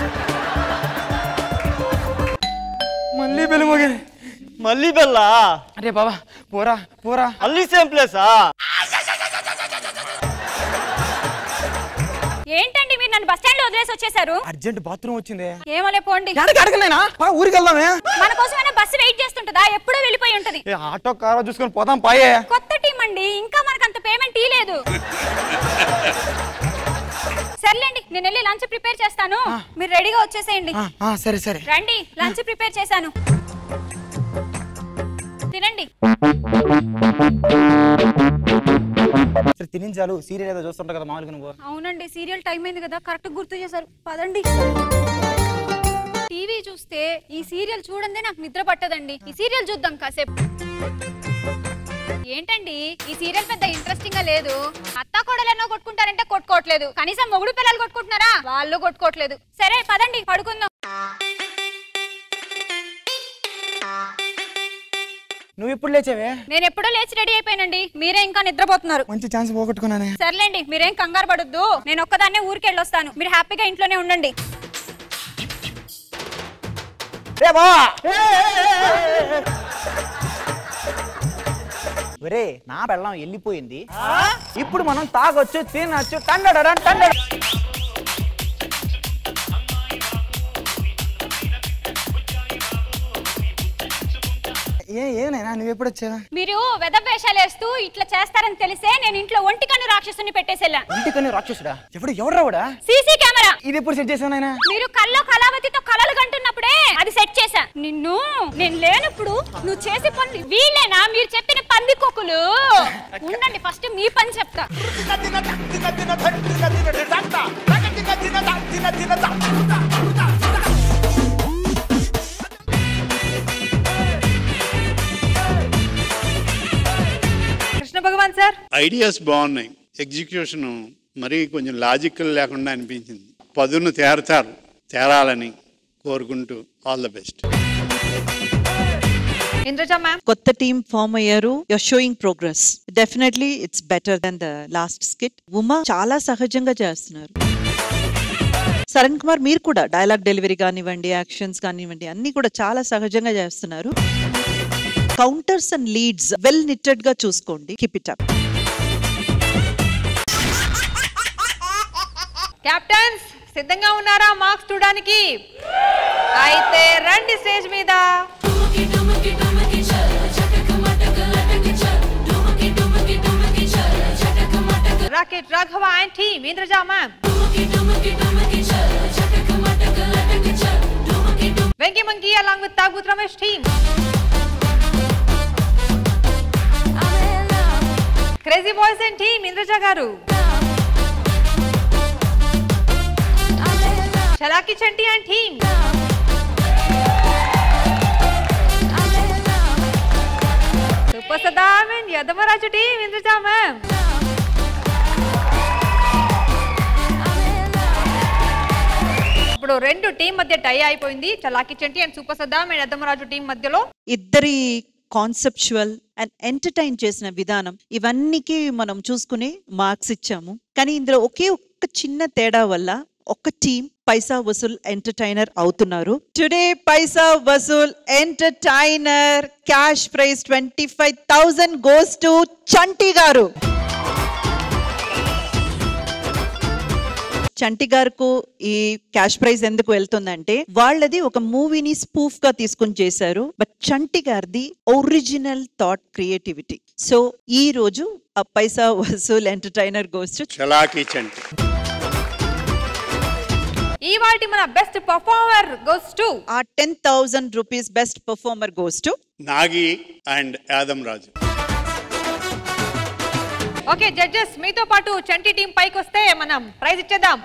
మళ్ళీ బెలుమోగింది మళ్ళీ బెల్లా అరే బావా పోరా పోరా మళ్ళీ సేమ్ ప్లేసా ఏంటండి మీరు నన్ను బస్ స్టాండ్ లో వదిలేసి వచ్చేసారు అర్జెంట్ బాత్రూమ్ వచ్చింది ఏమోలే పోండి ఎక్కడికి అడగలేనా ఊరికి వెళ్దామే మన కోసమైనా బస్సు వెయిట్ చేస్తుంటదా ఎప్పుడూ వెళ్ళిపోయి ఉంటది ఏ ఆటో కారో చూసుకొని పోదాం పాయే కొత్త టీం అండి ఇంకా మనకు అంత పేమెంట్ ఇలేదు సర్లేండి నేను వెళ్ళి లంచ్ ప్రిపేర్ చేస్తాను మీరు రెడీగా వచ్చేసేయండి ఆ, ఆ, సరే సరే రండి లంచ్ ప్రిపేర్ చేశాను తినండి సరే తినించాలు సీరియల్ ఏదో చూస్తుంటా కదా మామూలుగా నువ్వు అవునండి సీరియల్ టైం అయింది కదా కరెక్ట్ గుర్తు చేశారు పదండి టీవీ చూస్తే ఈ సీరియల్ చూడండి నాకు నిద్ర పట్టదండి ఈ సీరియల్ చూద్దాం కాసేపు ఏంటండి ఈ సీరియల్ పెద్ద ఇంట్రెస్టింగ్ గా లేదు అత్త కోడలెన్నో కొట్టుకుంటారంటే కొట్టుకోవట్లేదు కనీసం మొగుడు పిల్లలు కొట్టుకుంటున్నారా వాళ్ళు కొట్టుకోవట్లేదు సరే పదండి పడుకుందాం నువ్వు ఇప్పుడు లేచావే నేను ఎప్పుడో లేచి రెడీ అయిపోయానండి మీరే ఇంకా నిద్రపోతున్నారు మంచి ఛాన్స్ పోగొట్టుకున్నానే సర్లేండి మీరేం కంగారు పడొద్దు నేను ఒక్కదాన్నే ఊరికి వెళ్ళొస్తాను మీరు హ్యాపీగా ఇంట్లోనే ఉండండి రే బావా ఒరే నా పెళ్ళం వెళ్ళిపోయింది ఇప్పుడు మనం తాగొచ్చు తినొచ్చు తండడడం తండడ ఏ ఏనైనా నువ్వు ఎప్పుడు వచ్చావా మీరు వెదవేషాలు వేస్తూ ఇట్లా చేస్తారని తెలిసే నేను ఇంట్లో ఒంటి కన్ను రాక్షసుని పెట్టేసేలా ఇంటికని రాక్షసుడా ఎప్పుడు ఎవడ్రావుడా సీసీ కెమెరా ఇది ఎప్పుడు సెట్ చేసావు నాయనా మీరు కల్లో కళావతితో కలలు కంటున్నప్పుడే అది సెట్ చేశా నిన్ను నేను లేనప్పుడు నువ్వు చేసే పనులు వీళ్ళేనా మీరు చెప్పిన పంది కొక్కులు ఉండండి ఫస్ట్ మీ పని చెప్తా కృష్ణ భగవాన్ సార్ ఐడియాస్ బాగున్నాయి ఎగ్జిక్యూషన్ మరీ కొంచెం లాజికల్ లేకుండా అనిపించింది పదును తేరతారు తేరాలని కోరుకుంటూ all the best Indraja ma'am కొత్త టీం ఫామ్ అయ్యారు your showing progress definitely it's better then the last skit Uma చాలా సహజంగా చేస్తున్నారు సరణ్ కుమార్ మీరు కూడా డైలాగ్ డెలివరీ కానివ్వండి యాక్షన్స్ కానివ్వండి అన్ని కూడా చాలా సహజంగా చేస్తున్నారు counters and leads well knitted గా చూసుకోండి కీప్ ఇట్ అప్ కెప్టెన్స్ సిద్ధంగా ఉన్నారా మార్క్స్ చూడడానికి అయితే రండి స్టేజ్ మీద rocket Raghava and team Indraja ma'am Venky monkey along with తాగుత్ Ramesh team crazy boys and team Indraja గారు Chalaki Chanti and team super Saddam and Yadamaraju team Indraja ma'am ఇప్పుడు ఇప్పుడు రెండు టీం మధ్య టై అయిపోయింది Chalaki Chanti and super Saddam and అద్దమరాజు టీం మధ్యలో ఇద్దరి కాన్సెప్చువల్ అండ్ ఎంటర్టైన్ చేసిన విధానం ఇవన్నీకి మనం చూసుకుని మార్క్స్ ఇచ్చాము కానీ ఇందులో ఒకే ఒక్క చిన్న తేడా వల్ల ఒక టీం పైసా వసూల్ ఎంటర్టైనర్ అవుతున్నారు today paisa vasool entertainer cash prize twenty five thousand goes to Chanti garu Chanti గారికి ఈ క్యాష్ ప్రైజ్ ఎందుకు వెళ్తుందంటే వాళ్ళది ఒక మూవీని స్పూఫ్ గా తీసుకుని చేశారు బట్ చంటి గారిది ఒరిజినల్ థాట్ క్రియేటివిటీ సో ఈ రోజు ఆ paisa vasool entertainer goes to Chalaki Chanti ఈ వాటి మన బెస్ట్ పర్ఫార్మర్ గోస్ టు ఆ ten thousand rupees best performer goes to Nagi and Yadam Raju okay judges మీతో పాటు చంటి టీం పైకి వస్తే మనం ప్రైజ్ ఇచ్చేద్దాం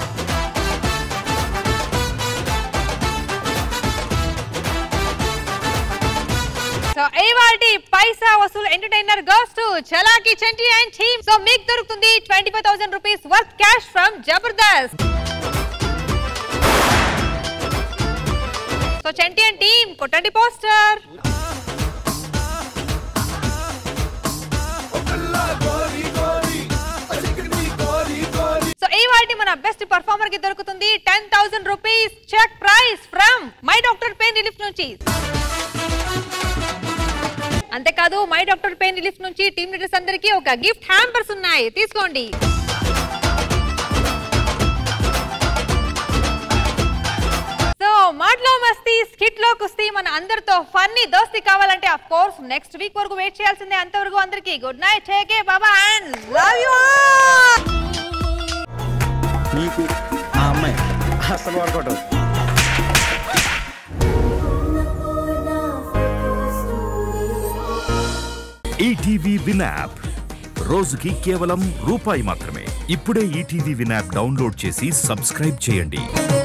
సో ఇవాటి paisa vasool entertainer goes to Chalaki Chanti and team so మీకు దొరుకుతుంది twenty five thousand rupees worth cash from Jabardasth so Chanti and team కొట్టండి పోస్టర్ సో ఈ వాటి మన బెస్ట్ పర్ఫార్మర్ కి దొరుకుతుంది ten thousand rupees cheque price from my doctor pain relief నుంచి అంతేకాదు మై డాక్టర్ పెయిన్ రిలీఫ్ నుంచి టీమ్ లీడర్స్ అందరికీ ఒక గిఫ్ట్ హ్యాంపర్స్ ఉన్నాయి తీసుకోండి సో మాటలో మస్తీ స్కిట్ లో కుస్తీ మన అందరితో ఫన్నీ దోస్తి కావాలంటే అఫ్ కోర్స్ నెక్స్ట్ వీక్ వరకు వెయిట్ చేయాల్సిందే అంతవరకు అందరికీ గుడ్ నైట్ చేకే బాబా అండ్ లవ్ యూ నీకు ఆ అమ్మాయి అసలు వర్కౌట్ ఈటీవీ విన్ యాప్ రోజుకి కేవలం రూపాయి మాత్రమే ఇప్పుడే ఈటీవీ విన్ యాప్ డౌన్లోడ్ చేసి సబ్స్క్రైబ్ చేయండి